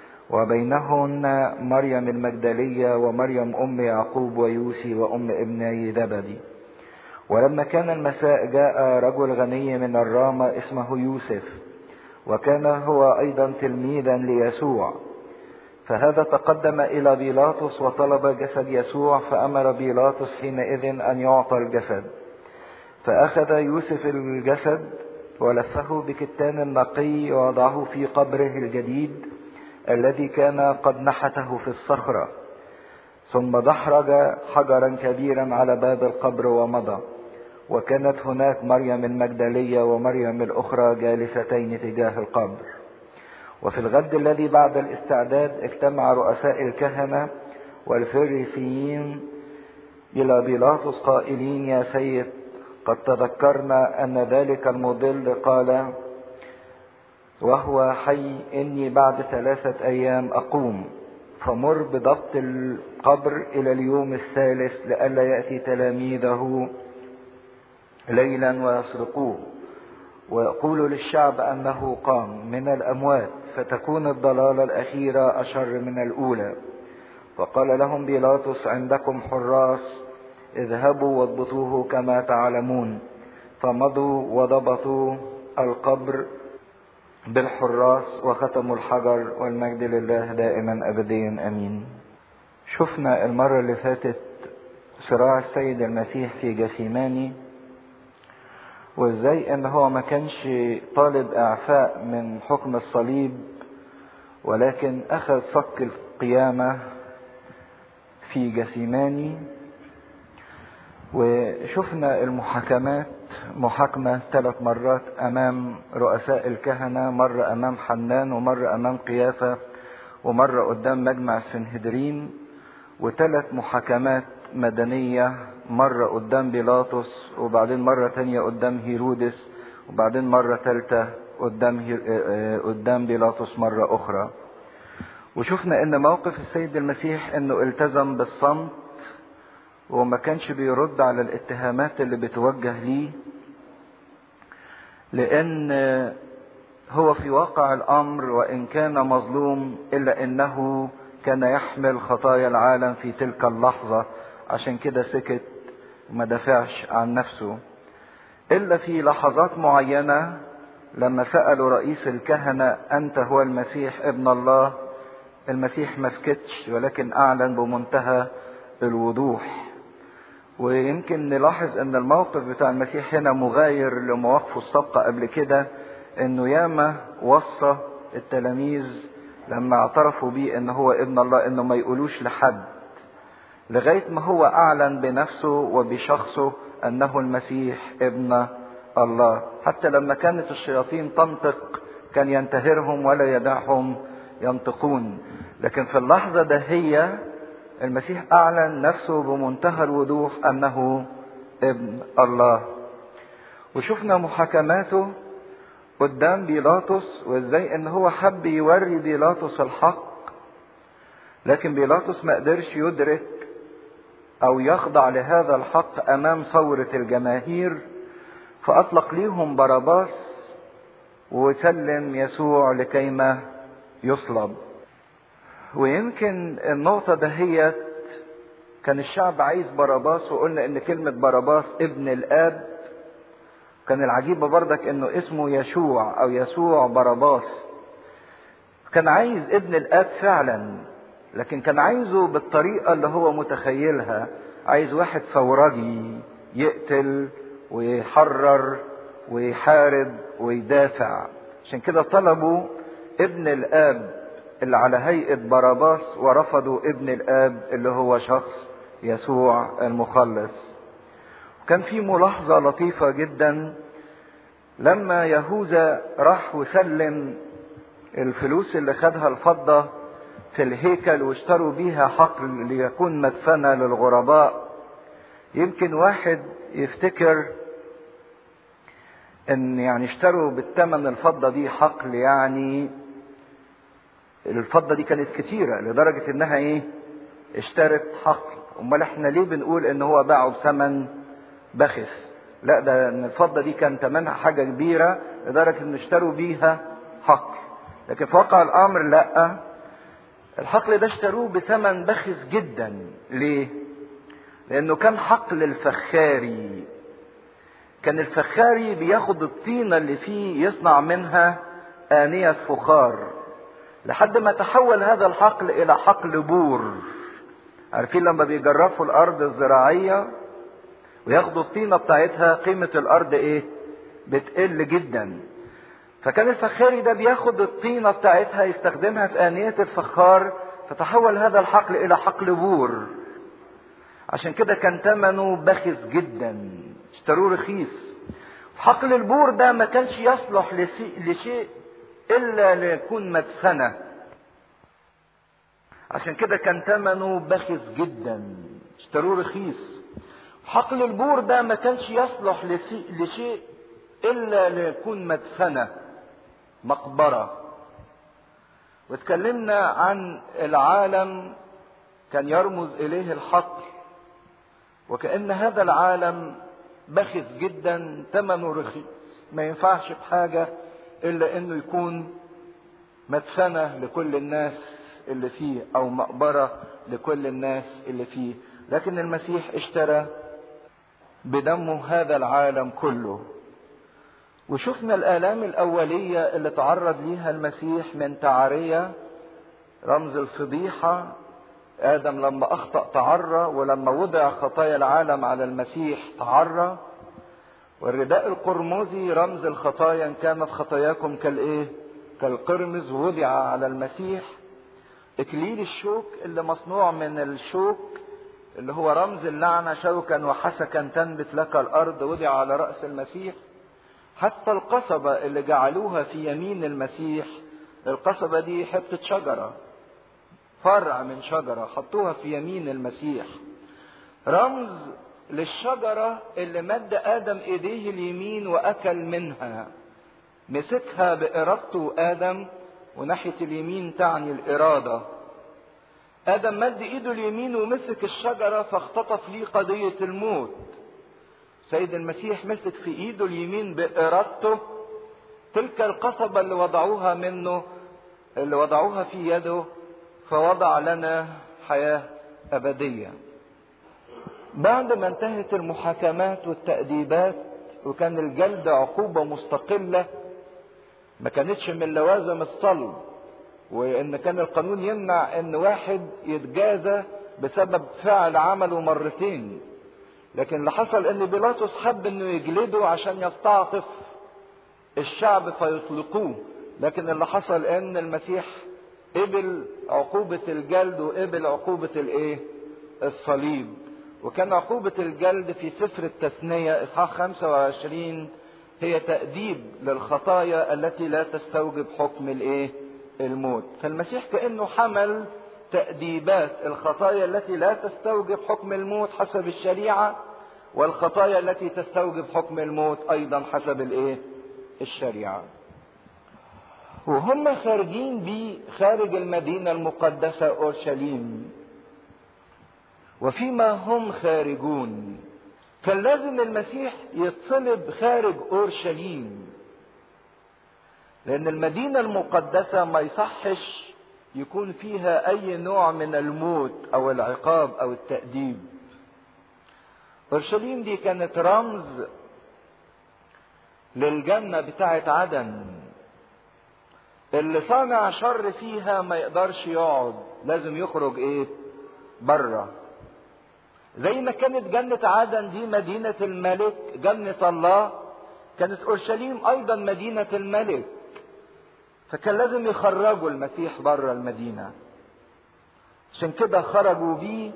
وبينهن مريم المجدلية ومريم أم يعقوب ويوسي وأم ابني ذبدي ولما كان المساء جاء رجل غني من الرامة اسمه يوسف وكان هو أيضا تلميذا ليسوع فهذا تقدم إلى بيلاطس وطلب جسد يسوع فأمر بيلاطس حينئذ أن يعطى الجسد فأخذ يوسف الجسد ولفه بكتان نقي ووضعه في قبره الجديد الذي كان قد نحته في الصخرة ثم دحرج حجرا كبيرا على باب القبر ومضى وكانت هناك مريم المجدلية ومريم الأخرى جالستين تجاه القبر وفي الغد الذي بعد الاستعداد اجتمع رؤساء الكهنة والفريسيين إلى بيلاطس قائلين يا سيد قد تذكرنا أن ذلك المضل قال وهو حي إني بعد ثلاثة أيام أقوم فمر بضبط القبر إلى اليوم الثالث لئلا يأتي تلاميذه ليلا ويسرقوه ويقول للشعب أنه قام من الأموات فتكون الضلالة الأخيرة أشر من الأولى فقال لهم بيلاطس عندكم حراس اذهبوا واضبطوه كما تعلمون فمضوا وضبطوا القبر بالحراس وختموا الحجر والمجد لله دائما ابديا امين شفنا المرة اللي فاتت صراع السيد المسيح في جسيماني وازاي ان هو ما كانش طالب اعفاء من حكم الصليب ولكن اخذ صك القيامة في جسيماني وشفنا المحاكمات محاكمة ثلاث مرات أمام رؤساء الكهنة مرة أمام حنان ومرة أمام قيافة ومرة قدام مجمع السنهدرين وثلاث محاكمات مدنية مرة قدام بيلاطس وبعدين مرة تانية قدام هيرودس وبعدين مرة ثالثة قدام هير... قدام بيلاطس مرة أخرى وشفنا إن موقف السيد المسيح إنه التزم بالصمت وما كانش بيرد على الاتهامات اللي بتوجه ليه لان هو في واقع الامر وان كان مظلوم الا انه كان يحمل خطايا العالم في تلك اللحظه عشان كده سكت وما دافعش عن نفسه الا في لحظات معينه لما سالوا رئيس الكهنه انت هو المسيح ابن الله المسيح ما سكتش ولكن اعلن بمنتهى الوضوح ويمكن نلاحظ ان الموقف بتاع المسيح هنا مغاير لمواقفه السابقة قبل كده انه ياما وصى التلاميذ لما اعترفوا بيه ان هو ابن الله انه ما يقولوش لحد لغاية ما هو اعلن بنفسه وبشخصه انه المسيح ابن الله حتى لما كانت الشياطين تنطق كان ينتهرهم ولا يدعهم ينطقون لكن في اللحظة دهية المسيح أعلن نفسه بمنتهى الوضوح أنه ابن الله وشفنا محاكماته قدام بيلاطس وازاي ان هو حب يوري بيلاطس الحق لكن بيلاطس ما قدرش يدرك او يخضع لهذا الحق امام ثورة الجماهير فاطلق ليهم باراباس وسلم يسوع لكيما يصلب ويمكن النقطة دهيت كان الشعب عايز باراباس وقلنا ان كلمة باراباس ابن الاب كان العجيبة بردك انه اسمه يشوع او يسوع باراباس كان عايز ابن الاب فعلا لكن كان عايزه بالطريقة اللي هو متخيلها عايز واحد ثورجي يقتل ويحرر ويحارب ويدافع عشان كده طلبوا ابن الاب اللي على هيئة باراباس ورفضوا ابن الاب اللي هو شخص يسوع المخلص كان في ملاحظة لطيفة جدا لما يهوذا راح وسلم الفلوس اللي خدها الفضة في الهيكل واشتروا بيها حقل ليكون مدفنة للغرباء يمكن واحد يفتكر ان يعني اشتروا بالثمن الفضة دي حقل يعني الفضة دي كانت كتيرة لدرجة انها ايه اشترت حقل امال احنا ليه بنقول ان هو باعه بثمن بخس لا ده ان الفضة دي كان ثمنها حاجة كبيرة لدرجة ان اشتروا بيها حقل لكن في واقع الامر لا الحقل ده اشتروه بثمن بخس جدا ليه لانه كان حقل الفخاري كان الفخاري بياخد الطينة اللي فيه يصنع منها آنية فخار لحد ما تحول هذا الحقل إلى حقل بور عارفين لما بيجرفوا الأرض الزراعية وياخدوا الطينة بتاعتها قيمة الأرض إيه؟ بتقل جدا فكان الفخاري ده بياخد الطينة بتاعتها يستخدمها في آنية الفخار فتحول هذا الحقل إلى حقل بور عشان كده كان ثمنه بخس جدا اشتروه رخيص حقل البور ده ما كانش يصلح لشيء الا ليكون مدفنه عشان كده كان ثمنه بخس جدا اشتروه رخيص حقل البور ده ما كانش يصلح لشيء الا ليكون مدفنه مقبره واتكلمنا عن العالم كان يرمز اليه الحقل وكأن هذا العالم بخس جدا ثمنه رخيص ما ينفعش بحاجة إلا إنه يكون مدفنة لكل الناس اللي فيه أو مقبرة لكل الناس اللي فيه لكن المسيح اشترى بدمه هذا العالم كله وشفنا الآلام الأولية اللي تعرض ليها المسيح من تعارية رمز الفضيحة آدم لما أخطأ تعرى ولما وضع خطايا العالم على المسيح تعرى والرداء القرمزي رمز الخطايا إن كانت خطاياكم كالإيه؟ كالقرمز وضع على المسيح إكليل الشوك اللي مصنوع من الشوك اللي هو رمز اللعنة شوكا وحسكا تنبت لك الأرض وضع على رأس المسيح حتى القصبة اللي جعلوها في يمين المسيح القصبة دي حتة شجرة فرع من شجرة حطوها في يمين المسيح رمز للشجرة اللي مد آدم إيديه اليمين وأكل منها مسكها بإرادته آدم وناحية اليمين تعني الإرادة آدم مد إيده اليمين ومسك الشجرة فاختطف ليه قضية الموت سيد المسيح مسك في إيده اليمين بإرادته تلك القصبة اللي وضعوها منه اللي وضعوها في يده فوضع لنا حياة أبدية بعد ما انتهت المحاكمات والتأديبات وكان الجلد عقوبة مستقلة ما كانتش من لوازم الصلب وان كان القانون يمنع ان واحد يتجازى بسبب فعل عمله مرتين لكن اللي حصل ان بيلاطس حب انه يجلده عشان يستعطف الشعب فيطلقوه لكن اللي حصل ان المسيح قبل عقوبة الجلد وقبل عقوبة الايه الصليب وكان عقوبة الجلد في سفر التثنية اصحاح 25 هي تأديب للخطايا التي لا تستوجب حكم الايه الموت فالمسيح كأنه حمل تأديبات الخطايا التي لا تستوجب حكم الموت حسب الشريعة والخطايا التي تستوجب حكم الموت أيضا حسب الإيه؟ الشريعة. وهم خارجين بيه خارج المدينة المقدسة أورشليم. وفيما هم خارجون كان لازم المسيح يتصلب خارج أورشليم. لأن المدينة المقدسة ما يصحش يكون فيها اي نوع من الموت او العقاب او التاديب اورشليم دي كانت رمز للجنه بتاعه عدن اللي صانع شر فيها ما يقدرش يقعد لازم يخرج ايه بره زي ما كانت جنة عدن دي مدينة الملك جنة الله كانت أورشليم أيضا مدينة الملك فكان لازم يخرجوا المسيح بره المدينة عشان كده خرجوا بيه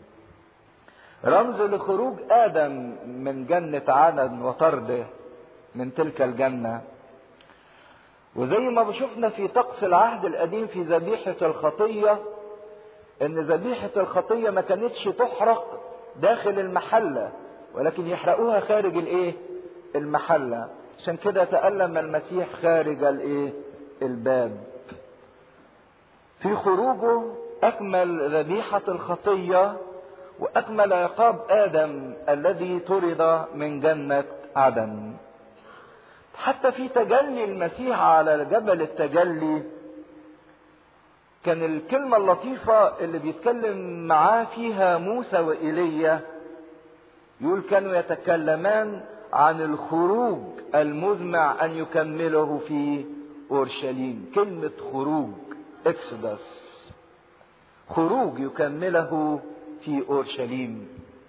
رمز لخروج آدم من جنة عدن وطرده من تلك الجنة وزي ما شفنا في طقس العهد القديم في ذبيحة الخطية ان ذبيحة الخطية ما كانتش تحرق داخل المحلة ولكن يحرقوها خارج الايه المحلة عشان كده تألم المسيح خارج الايه الباب في خروجه اكمل ذبيحة الخطية واكمل عقاب ادم الذي طرد من جنة عدن حتى في تجلي المسيح على جبل التجلي كان الكلمة اللطيفة اللي بيتكلم معاه فيها موسى وإيليا يقول كانوا يتكلمان عن الخروج المزمع أن يكمله في أورشليم كلمة خروج إكسودس خروج يكمله في أورشليم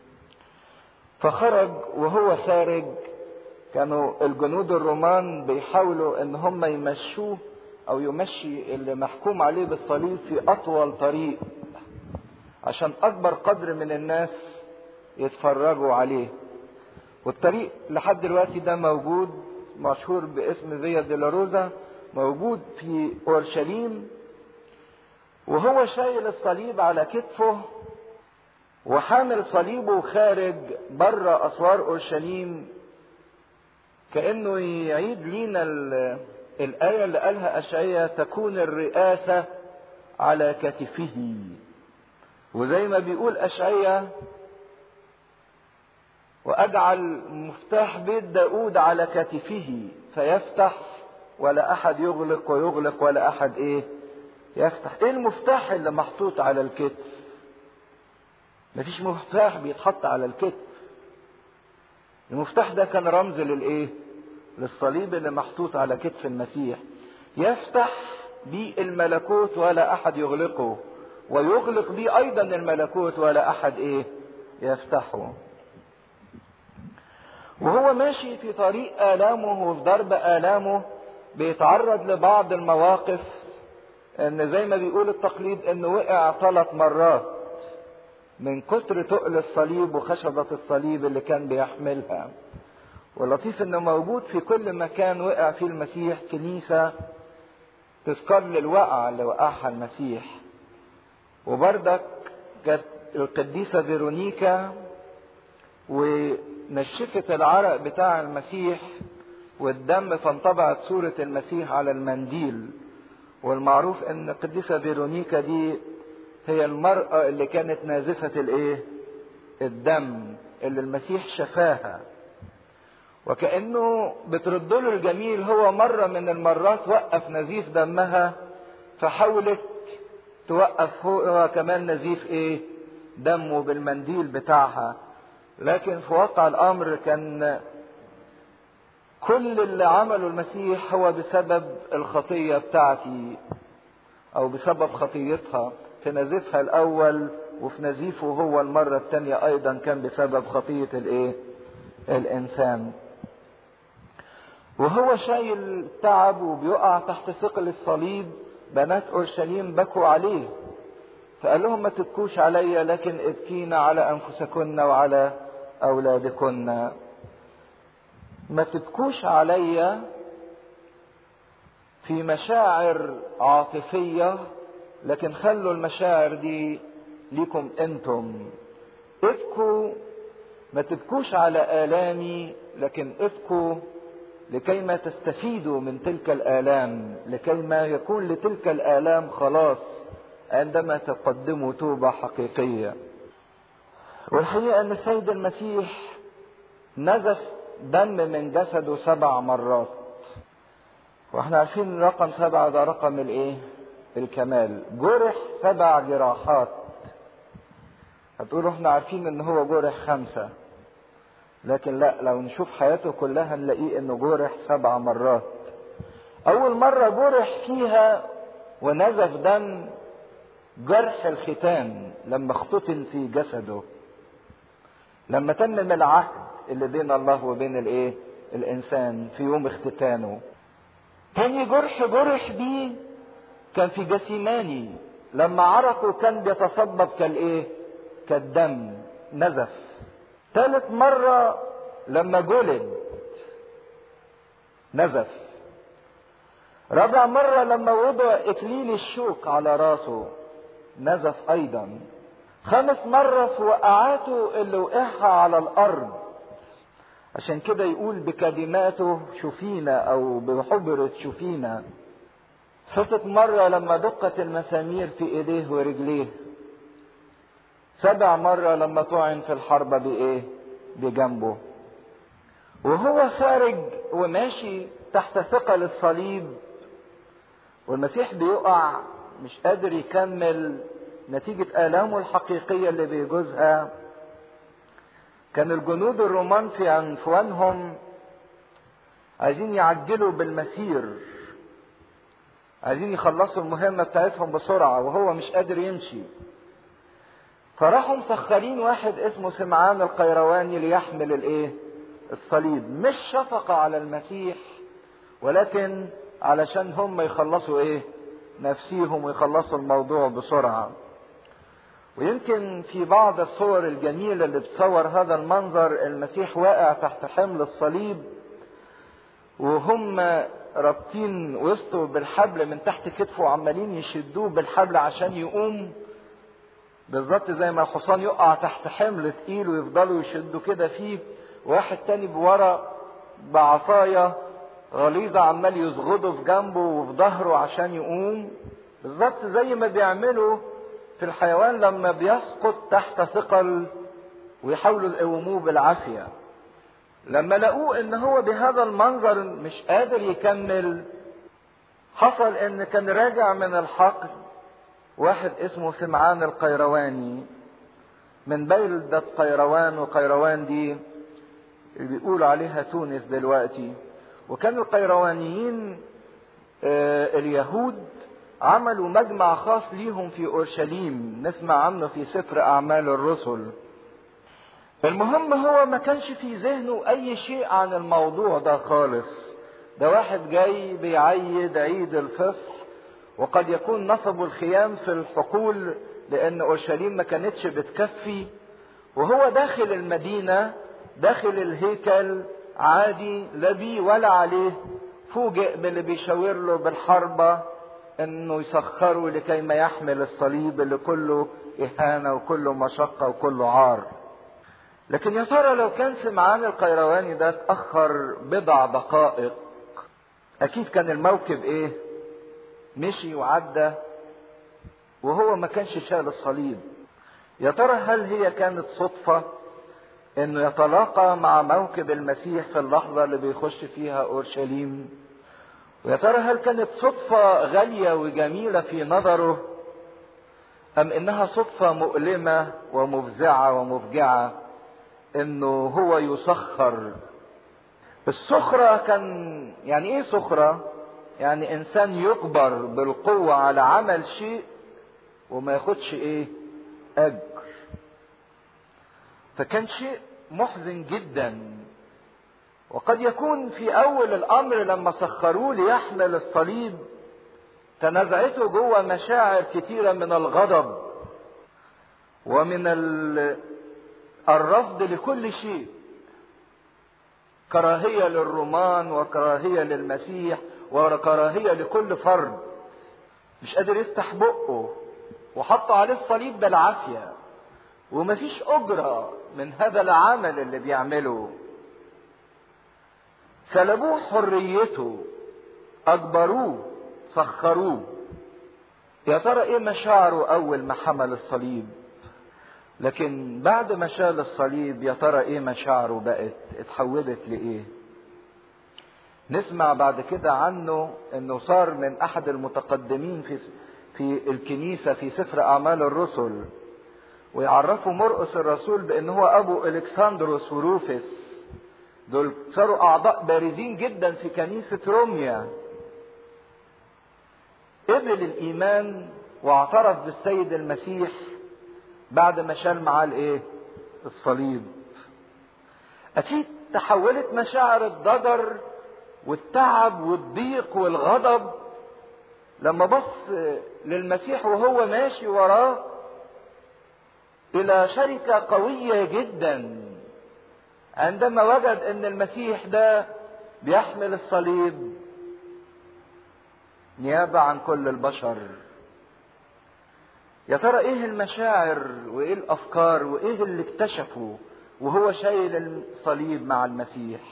فخرج وهو خارج كانوا الجنود الرومان بيحاولوا ان هم يمشوه او يمشي اللي محكوم عليه بالصليب في اطول طريق عشان اكبر قدر من الناس يتفرجوا عليه والطريق لحد دلوقتي ده موجود مشهور باسم فيا ديلاروزا موجود في اورشليم وهو شايل الصليب على كتفه وحامل صليبه خارج بره اسوار اورشليم كانه يعيد لينا الايه اللي قالها اشعيا تكون الرئاسه على كتفه وزي ما بيقول اشعيا واجعل مفتاح بيت داود على كتفه فيفتح ولا احد يغلق ويغلق ولا احد ايه يفتح ايه المفتاح اللي محطوط على الكتف مفيش مفتاح بيتحط على الكتف المفتاح ده كان رمز للايه للصليب اللي محطوط على كتف المسيح يفتح بيه الملكوت ولا احد يغلقه ويغلق بيه ايضا الملكوت ولا احد ايه يفتحه وهو ماشي في طريق آلامه وفي ضرب آلامه بيتعرض لبعض المواقف ان زي ما بيقول التقليد انه وقع ثلاث مرات من كتر تقل الصليب وخشبة الصليب اللي كان بيحملها واللطيف انه موجود في كل مكان وقع فيه المسيح كنيسة تذكر للوقعة اللي وقعها المسيح وبردك كانت القديسة فيرونيكا ونشفت العرق بتاع المسيح والدم فانطبعت صورة المسيح على المنديل والمعروف ان القديسة فيرونيكا دي هي المرأة اللي كانت نازفة الايه الدم اللي المسيح شفاها وكأنه بترد له الجميل هو مرة من المرات وقف نزيف دمها فحاولت توقف هو كمان نزيف ايه دمه بالمنديل بتاعها لكن في واقع الامر كان كل اللي عمله المسيح هو بسبب الخطية بتاعتي او بسبب خطيتها في نزيفها الاول وفي نزيفه هو المرة الثانية ايضا كان بسبب خطية الايه الانسان وهو شايل تعب وبيقع تحت ثقل الصليب بنات اورشليم بكوا عليه فقال لهم ما تبكوش عليا لكن ابكينا على انفسكن وعلى اولادكن ما تبكوش عليا في مشاعر عاطفية لكن خلوا المشاعر دي ليكم انتم ابكوا ما تبكوش على آلامي لكن ابكوا لكي ما تستفيدوا من تلك الآلام لكي ما يكون لتلك الآلام خلاص عندما تقدموا توبة حقيقية والحقيقة أن السيد المسيح نزف دم من جسده سبع مرات واحنا عارفين رقم سبعة ده رقم الايه الكمال جرح سبع جراحات هتقولوا احنا عارفين ان هو جرح خمسة لكن لا لو نشوف حياته كلها نلاقيه انه جرح سبع مرات اول مرة جرح فيها ونزف دم جرح الختان لما اختتن في جسده لما تمم العهد اللي بين الله وبين الايه الانسان في يوم اختتانه تاني جرح جرح بيه كان في جسيماني لما عرقه كان بيتصبب كالايه كالدم نزف ثالث مرة لما جلد نزف رابع مرة لما وضع إكليل الشوك على راسه نزف أيضا خامس مرة في وقعاته اللي وقعها على الأرض عشان كده يقول بكلماته شفينا أو بحبرة شفينا ستة مرة لما دقت المسامير في إيديه ورجليه سبع مرة لما طعن في الحرب بإيه؟ بجنبه. وهو خارج وماشي تحت ثقل الصليب والمسيح بيقع مش قادر يكمل نتيجة آلامه الحقيقية اللي بيجوزها كان الجنود الرومان في عنفوانهم عايزين يعجلوا بالمسير عايزين يخلصوا المهمة بتاعتهم بسرعة وهو مش قادر يمشي فراحوا مسخرين واحد اسمه سمعان القيرواني ليحمل الايه الصليب مش شفقة على المسيح ولكن علشان هم يخلصوا ايه نفسيهم ويخلصوا الموضوع بسرعة ويمكن في بعض الصور الجميلة اللي بتصور هذا المنظر المسيح واقع تحت حمل الصليب وهم رابطين وسطه بالحبل من تحت كتفه وعمالين يشدوه بالحبل عشان يقوم بالظبط زي ما الحصان يقع تحت حمل تقيل ويفضلوا يشدوا كده فيه واحد تاني بورا بعصاية غليظة عمال يزغده في جنبه وفي ظهره عشان يقوم بالظبط زي ما بيعملوا في الحيوان لما بيسقط تحت ثقل ويحاولوا يقوموه بالعافية لما لقوه ان هو بهذا المنظر مش قادر يكمل حصل ان كان راجع من الحقل واحد اسمه سمعان القيرواني من بلدة قيروان وقيروان دي اللي بيقولوا عليها تونس دلوقتي وكان القيروانيين آه اليهود عملوا مجمع خاص ليهم في اورشليم نسمع عنه في سفر اعمال الرسل المهم هو ما كانش في ذهنه اي شيء عن الموضوع ده خالص ده واحد جاي بيعيد عيد الفصح وقد يكون نصبوا الخيام في الحقول لان اورشليم ما كانتش بتكفي وهو داخل المدينه داخل الهيكل عادي لا بيه ولا عليه فوجئ باللي بيشاور له بالحربه انه يسخره لكي ما يحمل الصليب اللي كله اهانه وكله مشقه وكله عار لكن يا ترى لو كان سمعان القيرواني ده اتاخر بضع دقائق اكيد كان الموكب ايه مشي وعدى وهو ما كانش شال الصليب يا ترى هل هي كانت صدفة انه يتلاقى مع موكب المسيح في اللحظة اللي بيخش فيها اورشليم ويا ترى هل كانت صدفة غالية وجميلة في نظره ام انها صدفة مؤلمة ومفزعة ومفجعة انه هو يسخر السخرة كان يعني ايه سخرة يعني انسان يجبر بالقوة على عمل شيء وما ياخدش ايه اجر فكان شيء محزن جدا وقد يكون في اول الامر لما سخروه ليحمل الصليب تنازعته جوه مشاعر كتيرة من الغضب ومن الرفض لكل شيء كراهية للرومان وكراهية للمسيح وكراهية لكل فرد مش قادر يفتح بقه وحط عليه الصليب بالعافية ومفيش أجرة من هذا العمل اللي بيعمله سلبوه حريته أجبروه سخروه يا ترى ايه مشاعره اول ما حمل الصليب لكن بعد ما شال الصليب يا ترى ايه مشاعره بقت اتحولت لايه نسمع بعد كده عنه انه صار من احد المتقدمين في في الكنيسة في سفر اعمال الرسل ويعرفوا مرقس الرسول بان هو ابو الكسندروس وروفس دول صاروا اعضاء بارزين جدا في كنيسة روميا قبل الايمان واعترف بالسيد المسيح بعد ما شال معاه الايه الصليب اكيد تحولت مشاعر الضجر والتعب والضيق والغضب لما بص للمسيح وهو ماشي وراه الى شركه قويه جدا عندما وجد ان المسيح ده بيحمل الصليب نيابة عن كل البشر يا ترى ايه المشاعر وايه الافكار وايه اللي اكتشفوا وهو شايل الصليب مع المسيح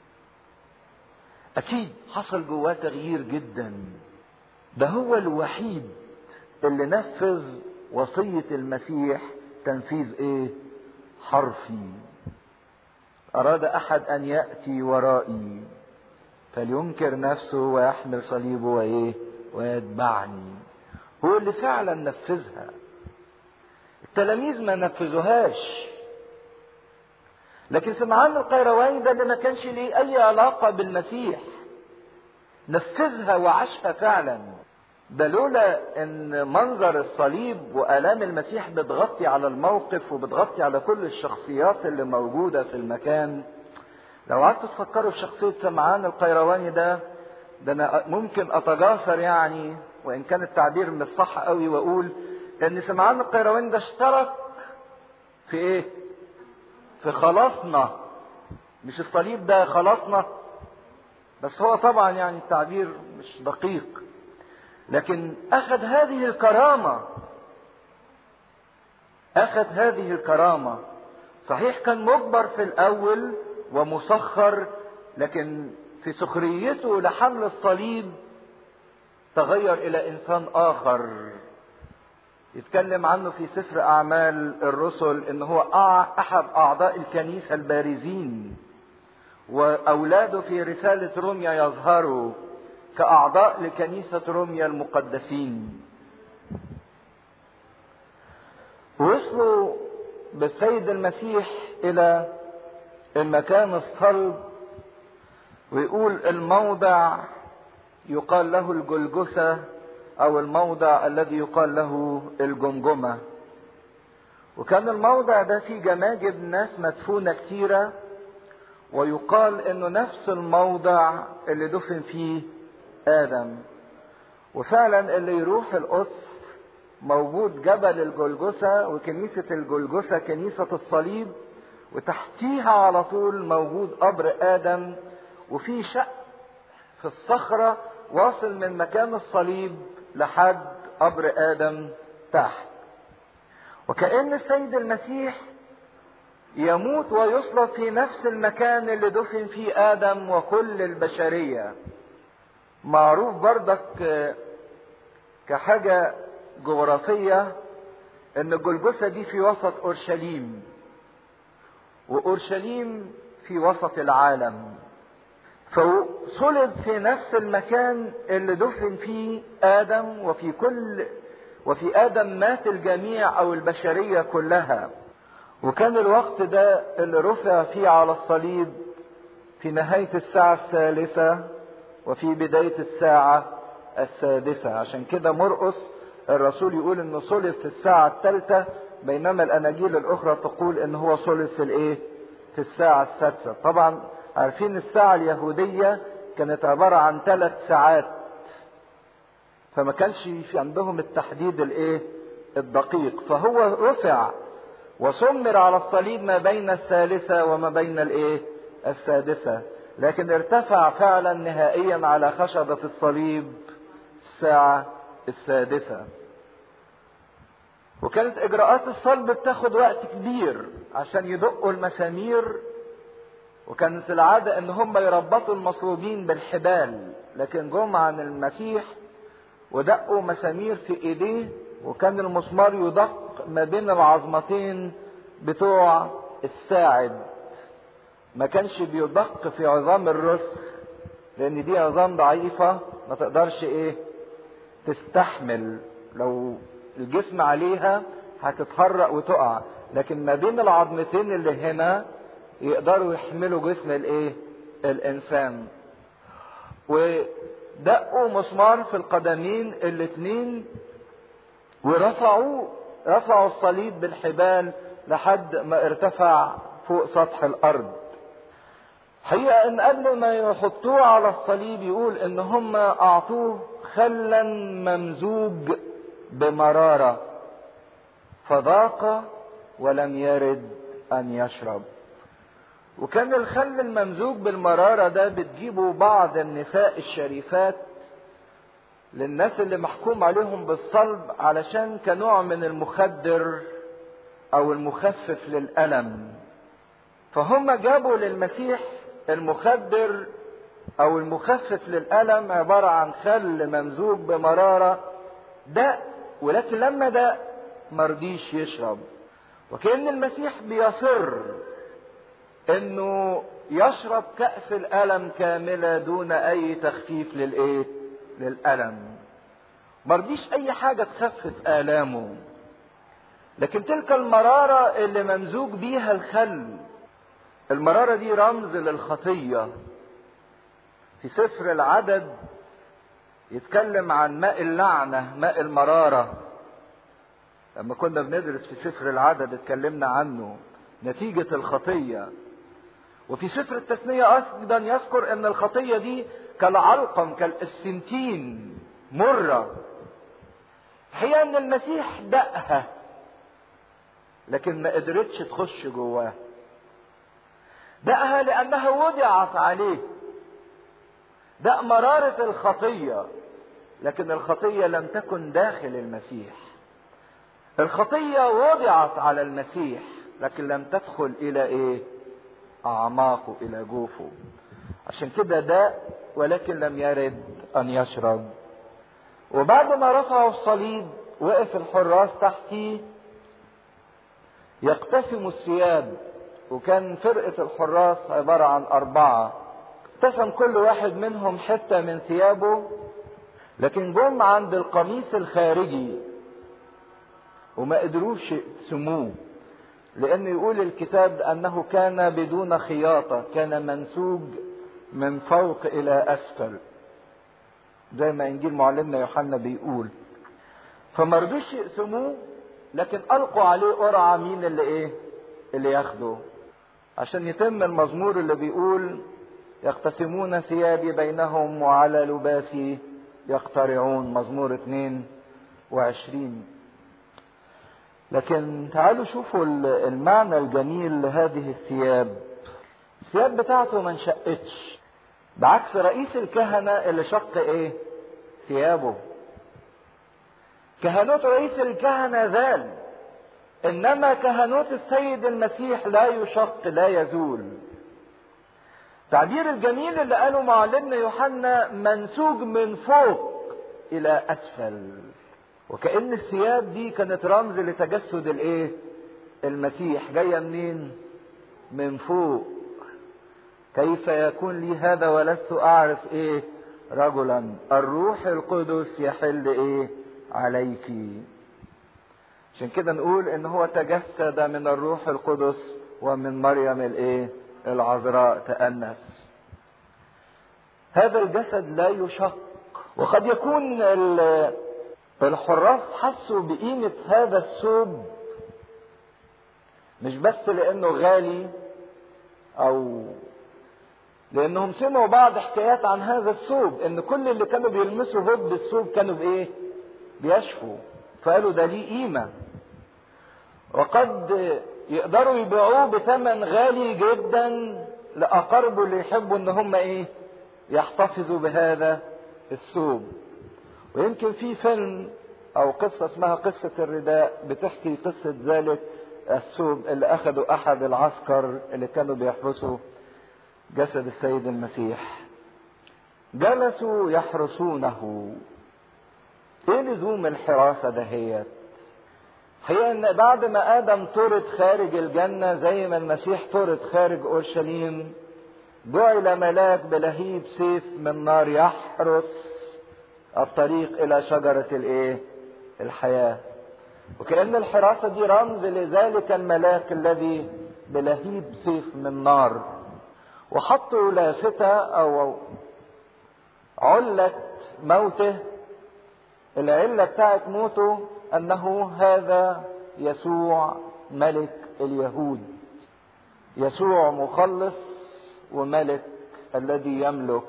اكيد حصل جواه تغيير جدا ده هو الوحيد اللي نفذ وصية المسيح تنفيذ ايه حرفي اراد احد ان يأتي ورائي فلينكر نفسه ويحمل صليبه وايه ويتبعني هو اللي فعلا نفذها التلاميذ ما نفذوهاش لكن سمعان القيرواني ده اللي ما كانش ليه اي علاقة بالمسيح نفذها وعاشها فعلا ده لولا ان منظر الصليب والام المسيح بتغطي على الموقف وبتغطي على كل الشخصيات اللي موجودة في المكان لو قعدتوا تفكروا في شخصية سمعان القيرواني ده ده انا ممكن اتجاسر يعني وان كان التعبير مش صح قوي واقول ان سمعان القيرواني ده اشترك في ايه؟ في خلاصنا مش الصليب ده خلاصنا بس هو طبعا يعني التعبير مش دقيق لكن اخذ هذه الكرامة اخذ هذه الكرامة صحيح كان مجبر في الاول ومسخر لكن في سخريته لحمل الصليب تغير الى انسان اخر يتكلم عنه في سفر اعمال الرسل ان هو احد اعضاء الكنيسه البارزين واولاده في رساله روميا يظهروا كاعضاء لكنيسه روميا المقدسين وصلوا بالسيد المسيح الى المكان الصلب ويقول الموضع يقال له الجلجثة أو الموضع الذي يقال له الجمجمة وكان الموضع ده فيه جماجم ناس مدفونة كتيرة ويقال انه نفس الموضع اللي دفن فيه آدم وفعلا اللي يروح القدس موجود جبل الجلجثة وكنيسة الجلجثة كنيسة الصليب وتحتيها على طول موجود قبر آدم وفي شق في الصخرة واصل من مكان الصليب لحد قبر آدم تحت وكأن السيد المسيح يموت ويصلب في نفس المكان اللي دفن فيه آدم وكل البشرية معروف بردك كحاجة جغرافية ان الجلجثة دي في وسط اورشليم واورشليم في وسط العالم فصلب في نفس المكان اللي دفن فيه ادم وفي كل وفي ادم مات الجميع او البشريه كلها وكان الوقت ده اللي رفع فيه على الصليب في نهايه الساعه الثالثه وفي بداية الساعة السادسة عشان كده مرقس الرسول يقول انه صلب في الساعة الثالثة بينما الاناجيل الاخرى تقول ان هو صلب في الايه في الساعة السادسة طبعا عارفين الساعة اليهودية كانت عبارة عن ثلاث ساعات فما كانش في عندهم التحديد الايه الدقيق فهو رفع وسمر على الصليب ما بين الثالثة وما بين الايه السادسة لكن ارتفع فعلا نهائيا على خشبة الصليب الساعة السادسة وكانت اجراءات الصلب بتاخد وقت كبير عشان يدقوا المسامير وكانت العادة ان هم يربطوا المصلوبين بالحبال لكن جم عن المسيح ودقوا مسامير في ايديه وكان المسمار يدق ما بين العظمتين بتوع الساعد ما كانش بيدق في عظام الرسخ لان دي عظام ضعيفة ما تقدرش ايه تستحمل لو الجسم عليها هتتحرق وتقع لكن ما بين العظمتين اللي هنا يقدروا يحملوا جسم الايه الانسان ودقوا مسمار في القدمين الاتنين ورفعوا رفعوا الصليب بالحبال لحد ما ارتفع فوق سطح الارض حقيقة ان قبل ما يحطوه على الصليب يقول ان هم اعطوه خلا ممزوج بمرارة فذاق ولم يرد ان يشرب وكان الخل الممزوج بالمرارة ده بتجيبه بعض النساء الشريفات للناس اللي محكوم عليهم بالصلب علشان كنوع من المخدر او المخفف للألم فهم جابوا للمسيح المخدر او المخفف للألم عبارة عن خل ممزوج بمرارة دق ولكن لما دق مرضيش يشرب وكأن المسيح بيصر انه يشرب كأس الألم كاملة دون أي تخفيف للإيه؟ للألم. مرضيش أي حاجة تخفف آلامه. لكن تلك المرارة اللي ممزوج بيها الخل المرارة دي رمز للخطية. في سفر العدد يتكلم عن ماء اللعنة، ماء المرارة. لما كنا بندرس في سفر العدد اتكلمنا عنه نتيجة الخطية وفي سفر التثنية أيضا يذكر أن الخطية دي كالعلقم كالإسنتين مرة هي أن المسيح دقها لكن ما قدرتش تخش جواه دقها لأنها وضعت عليه دق مرارة الخطية لكن الخطية لم تكن داخل المسيح الخطية وضعت على المسيح لكن لم تدخل إلى إيه؟ أعماقه إلى جوفه عشان كده داء ولكن لم يرد أن يشرب وبعد ما رفعوا الصليب وقف الحراس تحتيه يقتسموا الثياب وكان فرقة الحراس عبارة عن أربعة اقتسم كل واحد منهم حتة من ثيابه لكن جم عند القميص الخارجي وما قدروش يقسموه لأن يقول الكتاب أنه كان بدون خياطة كان منسوج من فوق إلى أسفل زي ما إنجيل معلمنا يوحنا بيقول فما رضوش يقسموه لكن ألقوا عليه قرعة مين اللي إيه اللي ياخده عشان يتم المزمور اللي بيقول يقتسمون ثيابي بينهم وعلى لباسي يقترعون مزمور 22 لكن تعالوا شوفوا المعنى الجميل لهذه الثياب الثياب بتاعته ما انشقتش بعكس رئيس الكهنة اللي شق ايه ثيابه كهنوت رئيس الكهنة زال انما كهنوت السيد المسيح لا يشق لا يزول تعبير الجميل اللي قاله معلمنا يوحنا منسوج من فوق الى اسفل وكأن الثياب دي كانت رمز لتجسد الايه المسيح جاية منين من فوق كيف يكون لي هذا ولست اعرف ايه رجلا الروح القدس يحل ايه عليك عشان كده نقول ان هو تجسد من الروح القدس ومن مريم الايه العذراء تأنس هذا الجسد لا يشق وقد يكون الحراس حسوا بقيمة هذا الثوب مش بس لأنه غالي أو لأنهم سمعوا بعض حكايات عن هذا الثوب إن كل اللي كانوا بيلمسوا هد الثوب كانوا بإيه؟ بيشفوا فقالوا ده ليه قيمة وقد يقدروا يبيعوه بثمن غالي جدا لأقاربه اللي يحبوا إن هم إيه؟ يحتفظوا بهذا الثوب ويمكن في فيلم او قصه اسمها قصه الرداء بتحكي قصه ذلك الثوب اللي اخذه احد العسكر اللي كانوا بيحرسوا جسد السيد المسيح جلسوا يحرسونه ايه لزوم الحراسه دهيت هي ان بعد ما ادم طرد خارج الجنه زي ما المسيح طرد خارج اورشليم جعل ملاك بلهيب سيف من نار يحرس الطريق الى شجرة الايه الحياة وكأن الحراسة دي رمز لذلك الملاك الذي بلهيب سيف من نار وحطوا لافتة او علة موته العلة بتاعت موته انه هذا يسوع ملك اليهود يسوع مخلص وملك الذي يملك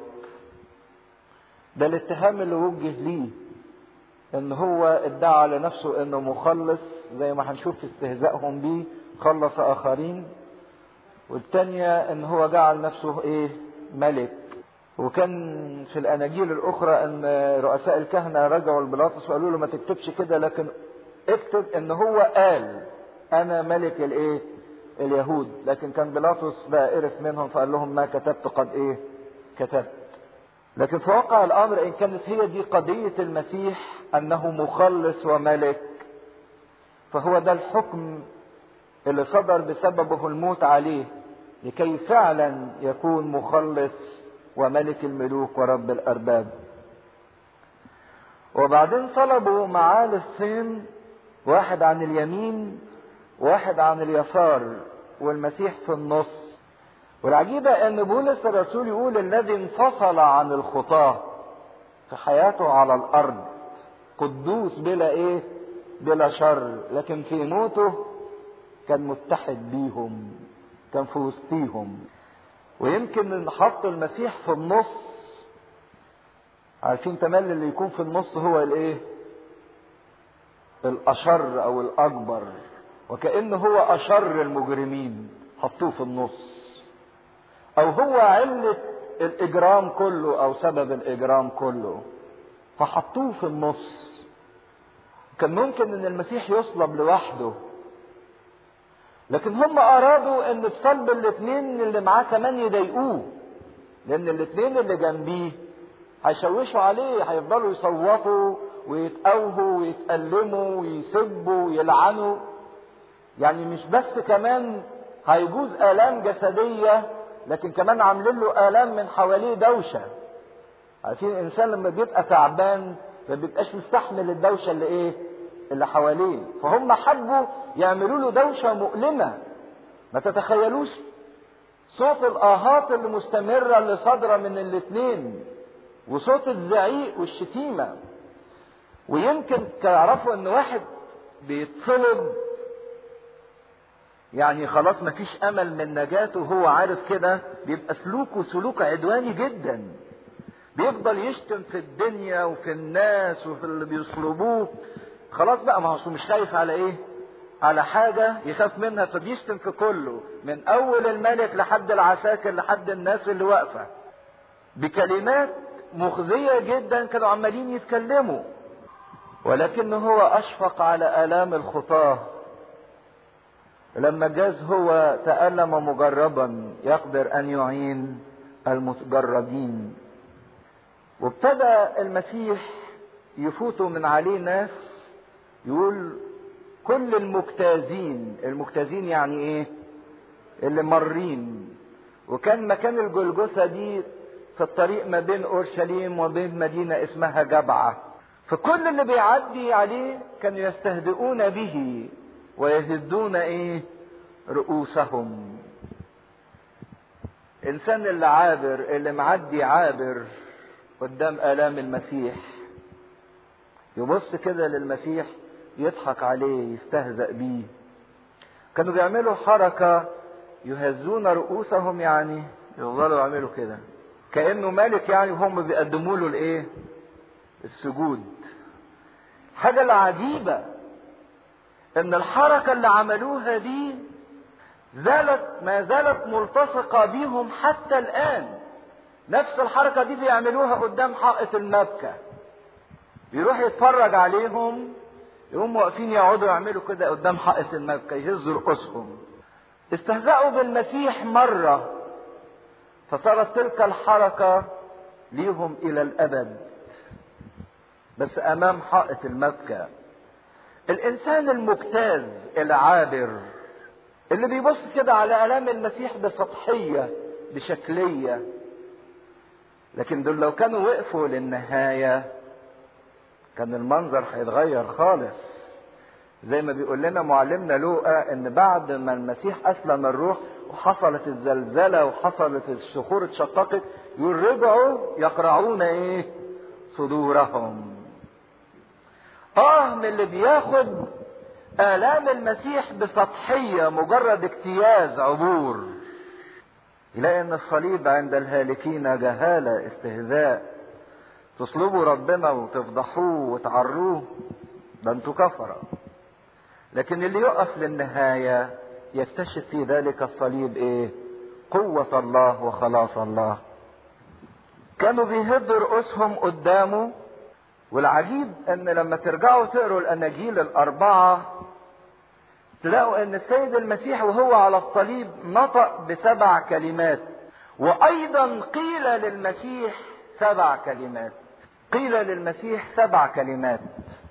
ده الاتهام اللي وجه ليه ان هو ادعى لنفسه انه مخلص زي ما هنشوف في استهزائهم بيه خلص اخرين والتانية ان هو جعل نفسه ايه ملك وكان في الاناجيل الاخرى ان رؤساء الكهنة رجعوا لبيلاطس وقالوا له ما تكتبش كده لكن اكتب ان هو قال انا ملك الايه اليهود لكن كان بيلاطس بقى قرف منهم فقال لهم ما كتبت قد ايه كتبت لكن في واقع الامر ان كانت هي دي قضية المسيح انه مخلص وملك فهو ده الحكم اللي صدر بسببه الموت عليه لكي فعلا يكون مخلص وملك الملوك ورب الارباب وبعدين صلبوا معاه للصين واحد عن اليمين واحد عن اليسار والمسيح في النص والعجيبة ان بولس الرسول يقول الذي انفصل عن الخطاة في حياته على الارض قدوس بلا ايه بلا شر لكن في موته كان متحد بيهم كان في وسطيهم ويمكن حط المسيح في النص عارفين تملي اللي يكون في النص هو الايه الاشر او الاكبر وكأنه هو اشر المجرمين حطوه في النص او هو علة الاجرام كله او سبب الاجرام كله فحطوه في النص كان ممكن ان المسيح يصلب لوحده لكن هم ارادوا ان تصلب الاثنين اللي معاه كمان يضايقوه لان الاثنين اللي جنبيه هيشوشوا عليه هيفضلوا يصوتوا ويتأوهوا ويتألموا ويسبوا ويلعنوا يعني مش بس كمان هيجوز آلام جسدية لكن كمان عاملين له آلام من حواليه دوشة عارفين الإنسان لما بيبقى تعبان ما بيبقاش مستحمل الدوشة اللي إيه؟ اللي حواليه فهم حبوا يعملوا له دوشة مؤلمة ما تتخيلوش صوت الآهات اللي مستمرة اللي صادرة من الاتنين وصوت الزعيق والشتيمة ويمكن تعرفوا ان واحد بيتصلب يعني خلاص مفيش امل من نجاته وهو عارف كده بيبقى سلوكه سلوك عدواني جدا بيفضل يشتم في الدنيا وفي الناس وفي اللي بيصلبوه خلاص بقى ما هو مش خايف على ايه على حاجة يخاف منها فبيشتم في كله من اول الملك لحد العساكر لحد الناس اللي واقفة بكلمات مخزية جدا كانوا عمالين يتكلموا ولكن هو اشفق على الام الخطاه لما جاز هو تألم مجربا يقدر ان يعين المتجربين وابتدى المسيح يفوتوا من عليه ناس يقول كل المجتازين المجتازين يعني ايه اللي مرين وكان مكان الجلجثة دي في الطريق ما بين اورشليم وبين مدينة اسمها جبعة فكل اللي بيعدي عليه كانوا يستهزئون به ويهدون ايه رؤوسهم الانسان اللي عابر اللي معدي عابر قدام الام المسيح يبص كده للمسيح يضحك عليه يستهزأ بيه كانوا بيعملوا حركة يهزون رؤوسهم يعني يفضلوا يعملوا كده كأنه ملك يعني وهم بيقدموا له الايه السجود حاجة العجيبة ان الحركة اللي عملوها دي زالت ما زالت ملتصقة بيهم حتى الآن نفس الحركة دي بيعملوها قدام حائط المبكى يروح يتفرج عليهم يقوموا واقفين يقعدوا يعملوا كده قدام حائط المبكى يهزوا رؤوسهم استهزأوا بالمسيح مرة فصارت تلك الحركة ليهم إلى الأبد بس أمام حائط المبكى الإنسان المجتاز العابر اللي بيبص كده على آلام المسيح بسطحية بشكلية لكن دول لو كانوا وقفوا للنهاية كان المنظر هيتغير خالص زي ما بيقول لنا معلمنا لوقا ان بعد ما المسيح اسلم الروح وحصلت الزلزلة وحصلت الصخور اتشققت يقول رجعوا يقرعون ايه صدورهم اه من اللي بياخد آلام المسيح بسطحية مجرد اجتياز عبور يلاقي ان الصليب عند الهالكين جهالة استهزاء تصلبوا ربنا وتفضحوه وتعروه ده انتوا كفرة لكن اللي يقف للنهاية يكتشف في ذلك الصليب ايه قوة الله وخلاص الله كانوا بيهدوا رؤوسهم قدامه والعجيب ان لما ترجعوا تقروا الاناجيل الاربعه تلاقوا ان السيد المسيح وهو على الصليب نطق بسبع كلمات وايضا قيل للمسيح سبع كلمات قيل للمسيح سبع كلمات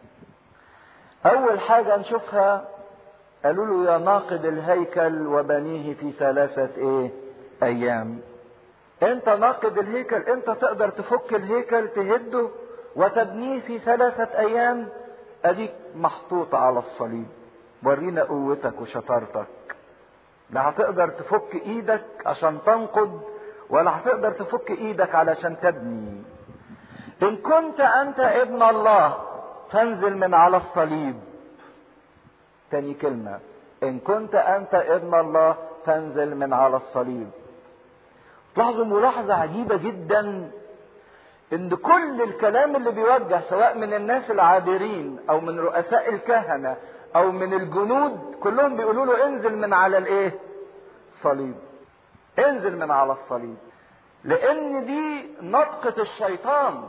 اول حاجه نشوفها قالوا له يا ناقد الهيكل وبنيه في ثلاثه ايه ايام انت ناقد الهيكل انت تقدر تفك الهيكل تهده وتبنيه في ثلاثة أيام أديك محطوط على الصليب ورينا قوتك وشطارتك لا هتقدر تفك ايدك عشان تنقض ولا هتقدر تفك ايدك علشان تبني ان كنت انت ابن الله فانزل من على الصليب تاني كلمة ان كنت انت ابن الله فانزل من على الصليب لاحظوا ملاحظة عجيبة جدا ان كل الكلام اللي بيوجه سواء من الناس العابرين او من رؤساء الكهنة او من الجنود كلهم بيقولوا له انزل من على الايه صليب انزل من على الصليب لان دي نطقة الشيطان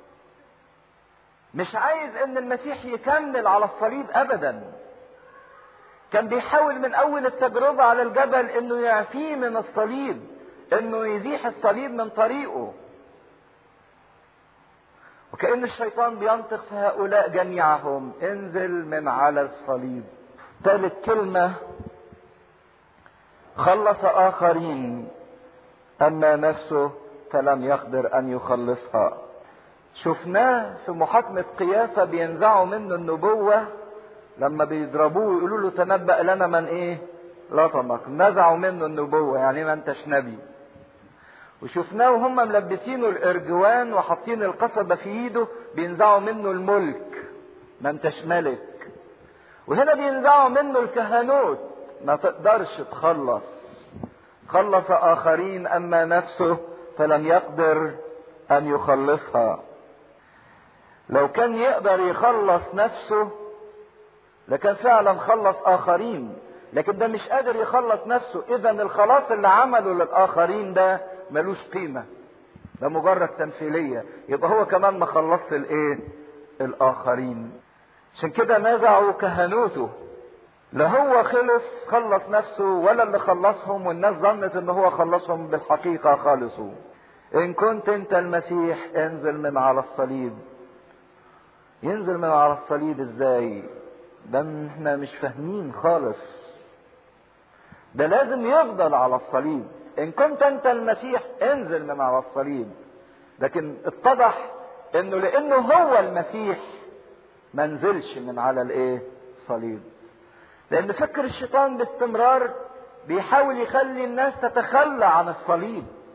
مش عايز ان المسيح يكمل على الصليب ابدا كان بيحاول من اول التجربة على الجبل انه يعفيه من الصليب انه يزيح الصليب من طريقه وكأن الشيطان بينطق في هؤلاء جميعهم انزل من على الصليب ثالث كلمة خلص آخرين أما نفسه فلم يقدر أن يخلصها شفناه في محاكمة قيافة بينزعوا منه النبوة لما بيضربوه ويقولوا له تنبأ لنا من ايه لطمك نزعوا منه النبوة يعني ما انتش نبي وشفناه وهم ملبسينه الارجوان وحاطين القصبة في ايده بينزعوا منه الملك ما انتش ملك وهنا بينزعوا منه الكهنوت ما تقدرش تخلص خلص اخرين اما نفسه فلم يقدر ان يخلصها لو كان يقدر يخلص نفسه لكان فعلا خلص اخرين لكن ده مش قادر يخلص نفسه اذا الخلاص اللي عمله للاخرين ده ملوش قيمة ده مجرد تمثيلية يبقى هو كمان ما خلصش الايه الاخرين عشان كده نزعوا كهنوته لا هو خلص خلص نفسه ولا اللي خلصهم والناس ظنت ان هو خلصهم بالحقيقة خالصوا ان كنت انت المسيح انزل من على الصليب ينزل من على الصليب ازاي ده احنا مش فاهمين خالص ده لازم يفضل على الصليب ان كنت انت المسيح انزل من على الصليب لكن اتضح انه لانه هو المسيح ما نزلش من على الايه الصليب لان فكر الشيطان باستمرار بيحاول يخلي الناس تتخلى عن الصليب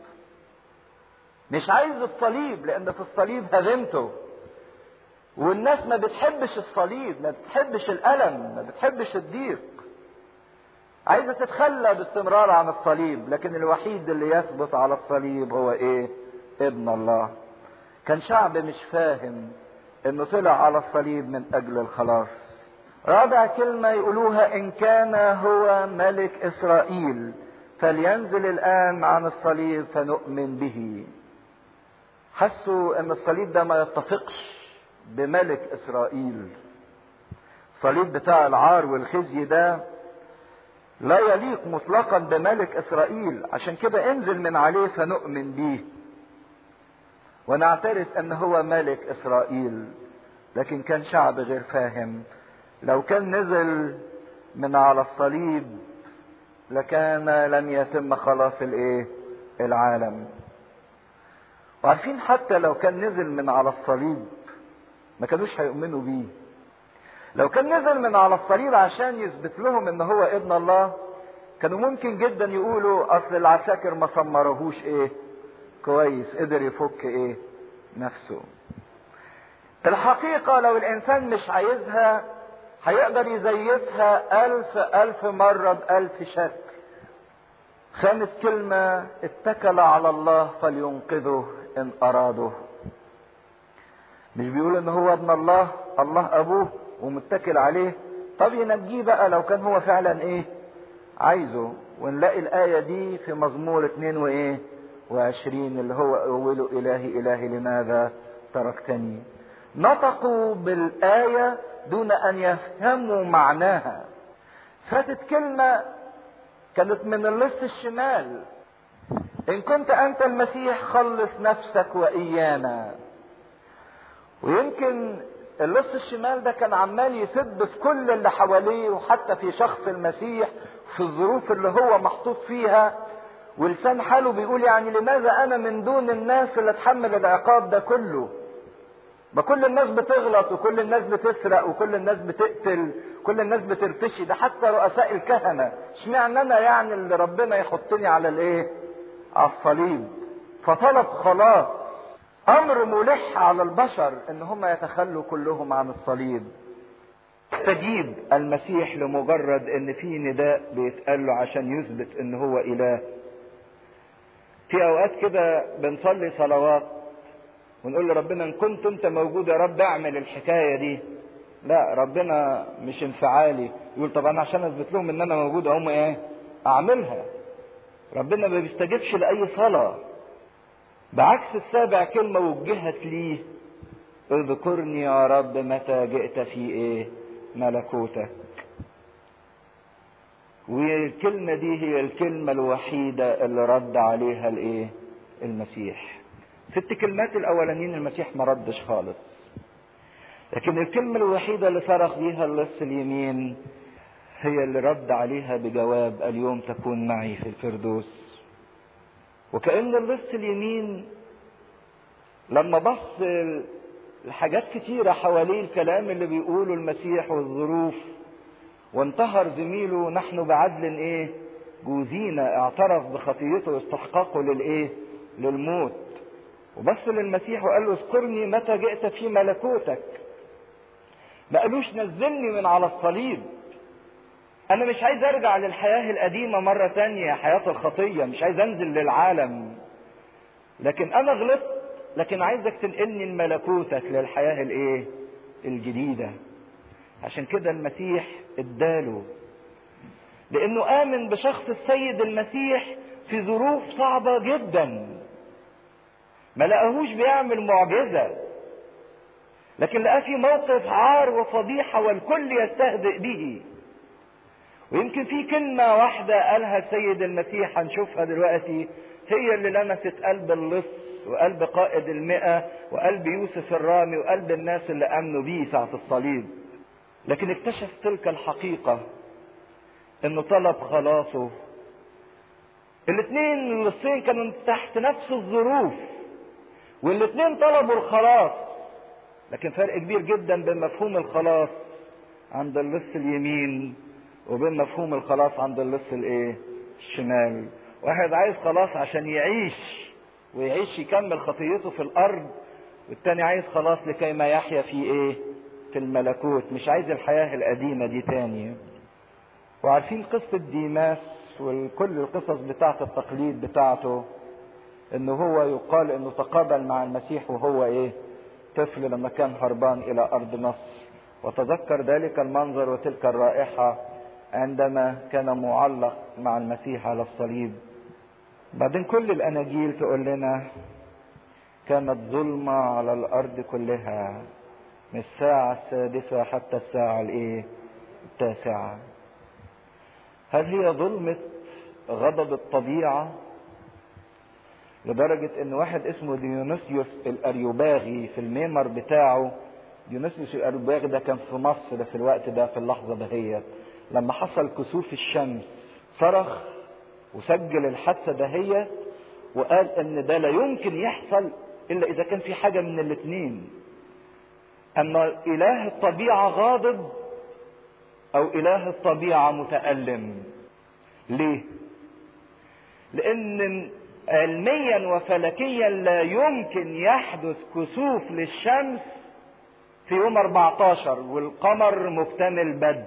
مش عايز الصليب لان في الصليب هزمته والناس ما بتحبش الصليب ما بتحبش الالم ما بتحبش الضيق عايزه تتخلى باستمرار عن الصليب لكن الوحيد اللي يثبت على الصليب هو ايه ابن الله كان شعب مش فاهم انه طلع على الصليب من اجل الخلاص رابع كلمه يقولوها ان كان هو ملك اسرائيل فلينزل الان عن الصليب فنؤمن به حسوا ان الصليب ده ما يتفقش بملك اسرائيل الصليب بتاع العار والخزي ده لا يليق مطلقا بملك اسرائيل عشان كده انزل من عليه فنؤمن به ونعترف ان هو ملك اسرائيل لكن كان شعب غير فاهم لو كان نزل من على الصليب لكان لم يتم خلاص الايه العالم وعارفين حتى لو كان نزل من على الصليب ما كانوش هيؤمنوا بيه لو كان نزل من على الصليب عشان يثبت لهم ان هو ابن الله كانوا ممكن جدا يقولوا اصل العساكر ما سمرهوش ايه كويس قدر يفك ايه نفسه الحقيقة لو الانسان مش عايزها هيقدر يزيفها الف الف مرة بألف شكل خامس كلمة اتكل على الله فلينقذه ان اراده مش بيقول ان هو ابن الله الله ابوه ومتكل عليه طب ينجيه بقى لو كان هو فعلا ايه عايزه ونلاقي الآية دي في مزمور اتنين وايه وعشرين اللي هو أوله إلهي إلهي لماذا تركتني نطقوا بالآية دون أن يفهموا معناها فاتت كلمة كانت من اللص الشمال إن كنت أنت المسيح خلص نفسك وإيانا ويمكن اللص الشمال ده كان عمال يسب في كل اللي حواليه وحتى في شخص المسيح في الظروف اللي هو محطوط فيها ولسان حاله بيقول يعني لماذا انا من دون الناس اللي اتحمل العقاب ده كله ما كل الناس بتغلط وكل الناس بتسرق وكل الناس بتقتل كل الناس بترتشي ده حتى رؤساء الكهنة اشمعنى انا يعني اللي ربنا يحطني على الايه على الصليب فطلب خلاص امر ملح على البشر ان هم يتخلوا كلهم عن الصليب استجيب المسيح لمجرد ان في نداء بيتقال له عشان يثبت ان هو اله في اوقات كده بنصلي صلوات ونقول لربنا ان كنت انت موجود يا رب اعمل الحكايه دي لا ربنا مش انفعالي يقول طب انا عشان اثبت لهم ان انا موجود هم ايه اعملها ربنا ما بيستجيبش لاي صلاه بعكس السابع كلمه وجهت ليه اذكرني يا رب متى جئت في ايه ملكوتك والكلمة دي هي الكلمة الوحيدة اللي رد عليها الايه المسيح ست كلمات الاولانيين المسيح ما ردش خالص لكن الكلمة الوحيدة اللي صرخ بيها اللص اليمين هي اللي رد عليها بجواب اليوم تكون معي في الفردوس وكأن اللص اليمين لما بص الحاجات كتيرة حواليه الكلام اللي بيقوله المسيح والظروف وانتهر زميله نحن بعدل ايه جوزينا اعترف بخطيته واستحقاقه للايه للموت وبص للمسيح وقال له اذكرني متى جئت في ملكوتك ما قالوش نزلني من على الصليب انا مش عايز ارجع للحياة القديمة مرة تانية حياة الخطية مش عايز انزل للعالم لكن انا غلطت لكن عايزك تنقلني لملكوتك للحياة الايه الجديدة عشان كده المسيح اداله لانه امن بشخص السيد المسيح في ظروف صعبة جدا ما لقاهوش بيعمل معجزة لكن لقاه في موقف عار وفضيحة والكل يستهزئ به ويمكن في كلمة واحدة قالها السيد المسيح هنشوفها دلوقتي هي اللي لمست قلب اللص وقلب قائد المئة وقلب يوسف الرامي وقلب الناس اللي امنوا بيه ساعة الصليب لكن اكتشف تلك الحقيقة انه طلب خلاصه الاثنين اللصين كانوا تحت نفس الظروف والاثنين طلبوا الخلاص لكن فرق كبير جدا بين مفهوم الخلاص عند اللص اليمين وبين مفهوم الخلاص عند اللص الايه الشمال واحد عايز خلاص عشان يعيش ويعيش يكمل خطيته في الارض والتاني عايز خلاص لكي ما يحيا في ايه في الملكوت مش عايز الحياة القديمة دي تاني وعارفين قصة ديماس وكل القصص بتاعة التقليد بتاعته انه هو يقال انه تقابل مع المسيح وهو ايه طفل لما كان هربان الى ارض مصر وتذكر ذلك المنظر وتلك الرائحة عندما كان معلق مع المسيح على الصليب بعدين كل الاناجيل تقول لنا كانت ظلمة على الارض كلها من الساعة السادسة حتى الساعة الايه التاسعة هل هي ظلمة غضب الطبيعة لدرجة ان واحد اسمه ديونيسيوس الاريوباغي في الميمر بتاعه ديونيسيوس الاريوباغي ده كان في مصر في الوقت ده في اللحظة دهيت لما حصل كسوف الشمس صرخ وسجل الحادثة دهيت وقال ان ده لا يمكن يحصل الا اذا كان في حاجة من الاتنين ان اله الطبيعة غاضب او اله الطبيعة متألم ليه لان علميا وفلكيا لا يمكن يحدث كسوف للشمس في يوم 14 والقمر مكتمل بدر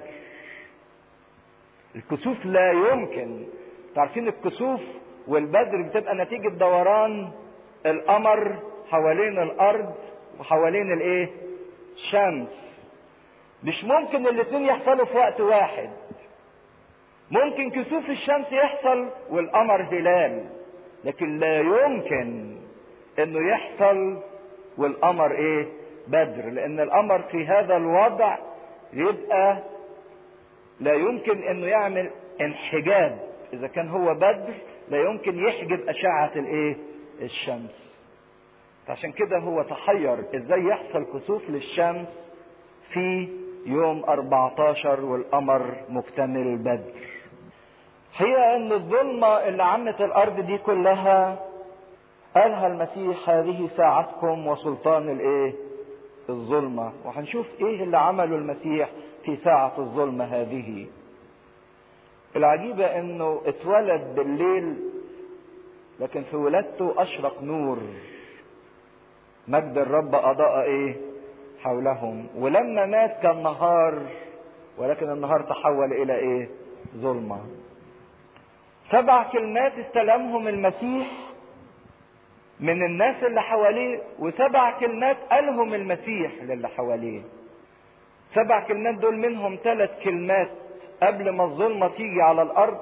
الكسوف لا يمكن تعرفين الكسوف والبدر بتبقى نتيجة دوران القمر حوالين الارض وحوالين الايه الشمس مش ممكن الاثنين يحصلوا في وقت واحد ممكن كسوف الشمس يحصل والقمر هلال لكن لا يمكن انه يحصل والقمر ايه بدر لان القمر في هذا الوضع يبقى لا يمكن انه يعمل انحجاب اذا كان هو بدر لا يمكن يحجب اشعة الايه الشمس فعشان كده هو تحير ازاي يحصل كسوف للشمس في يوم 14 والقمر مكتمل بدر هي ان الظلمة اللي عمت الارض دي كلها قالها المسيح هذه ساعتكم وسلطان الايه الظلمة وهنشوف ايه اللي عمله المسيح في ساعة الظلمة هذه العجيبة انه اتولد بالليل لكن في ولادته اشرق نور مجد الرب اضاء ايه حولهم ولما مات كان نهار ولكن النهار تحول الى ايه ظلمه سبع كلمات استلمهم المسيح من الناس اللي حواليه وسبع كلمات قالهم المسيح للي حواليه سبع كلمات دول منهم ثلاث كلمات قبل ما الظلمة تيجي على الأرض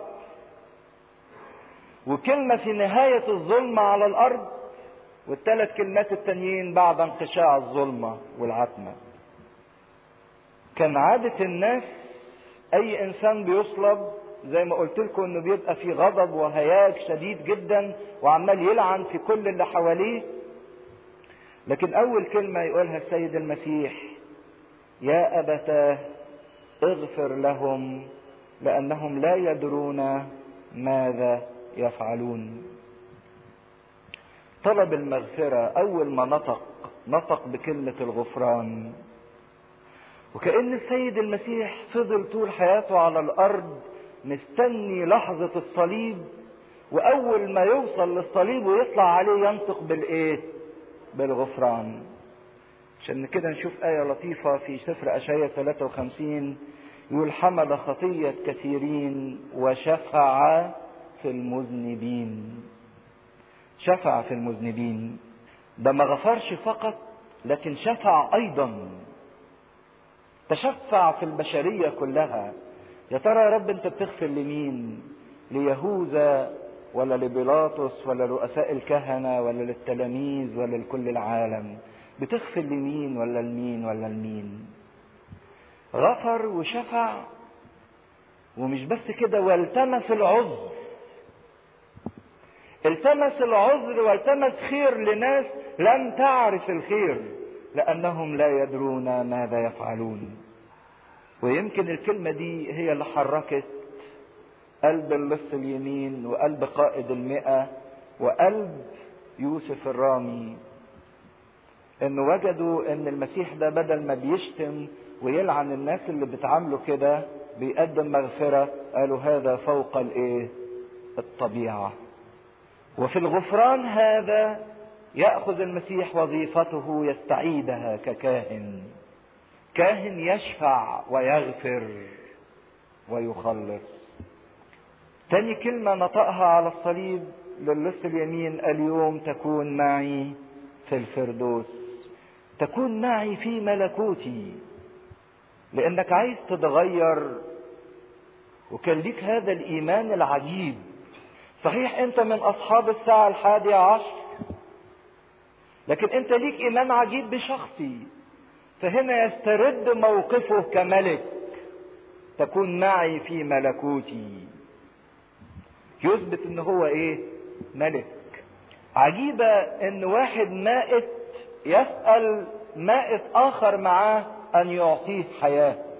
وكلمة في نهاية الظلمة على الأرض والثلاث كلمات التانيين بعد انقشاع الظلمة والعتمة كان عادة الناس أي إنسان بيصلب زي ما قلت لكم انه بيبقى في غضب وهياج شديد جدا وعمال يلعن في كل اللي حواليه لكن اول كلمه يقولها السيد المسيح يا ابتاه اغفر لهم لانهم لا يدرون ماذا يفعلون طلب المغفره اول ما نطق نطق بكلمه الغفران وكأن السيد المسيح فضل طول حياته على الأرض مستني لحظة الصليب وأول ما يوصل للصليب ويطلع عليه ينطق بالإيه؟ بالغفران. عشان كده نشوف آية لطيفة في سفر أشعياء 53 يقول حمل خطية كثيرين وشفع في المذنبين. شفع في المذنبين. ده ما غفرش فقط لكن شفع أيضا. تشفع في البشرية كلها. يا ترى يا رب انت بتغفر لمين ليهوذا ولا لبيلاطس ولا رؤساء الكهنه ولا للتلاميذ ولا لكل العالم بتغفر لمين ولا لمين ولا لمين غفر وشفع ومش بس كده والتمس العذر التمس العذر والتمس خير لناس لم تعرف الخير لانهم لا يدرون ماذا يفعلون ويمكن الكلمة دي هي اللي حركت قلب اللص اليمين وقلب قائد المئة وقلب يوسف الرامي ان وجدوا ان المسيح ده بدل ما بيشتم ويلعن الناس اللي بتعامله كده بيقدم مغفرة قالوا هذا فوق الايه الطبيعة وفي الغفران هذا ياخذ المسيح وظيفته يستعيدها ككاهن كاهن يشفع ويغفر ويخلص تاني كلمه نطقها على الصليب للص اليمين اليوم تكون معي في الفردوس تكون معي في ملكوتي لانك عايز تتغير وكان ليك هذا الايمان العجيب صحيح انت من اصحاب الساعة الحادية عشر لكن انت ليك ايمان عجيب بشخصي فهنا يسترد موقفه كملك تكون معي في ملكوتي يثبت ان هو ايه ملك عجيبة ان واحد مائت يسأل مائت اخر معاه ان يعطيه حياه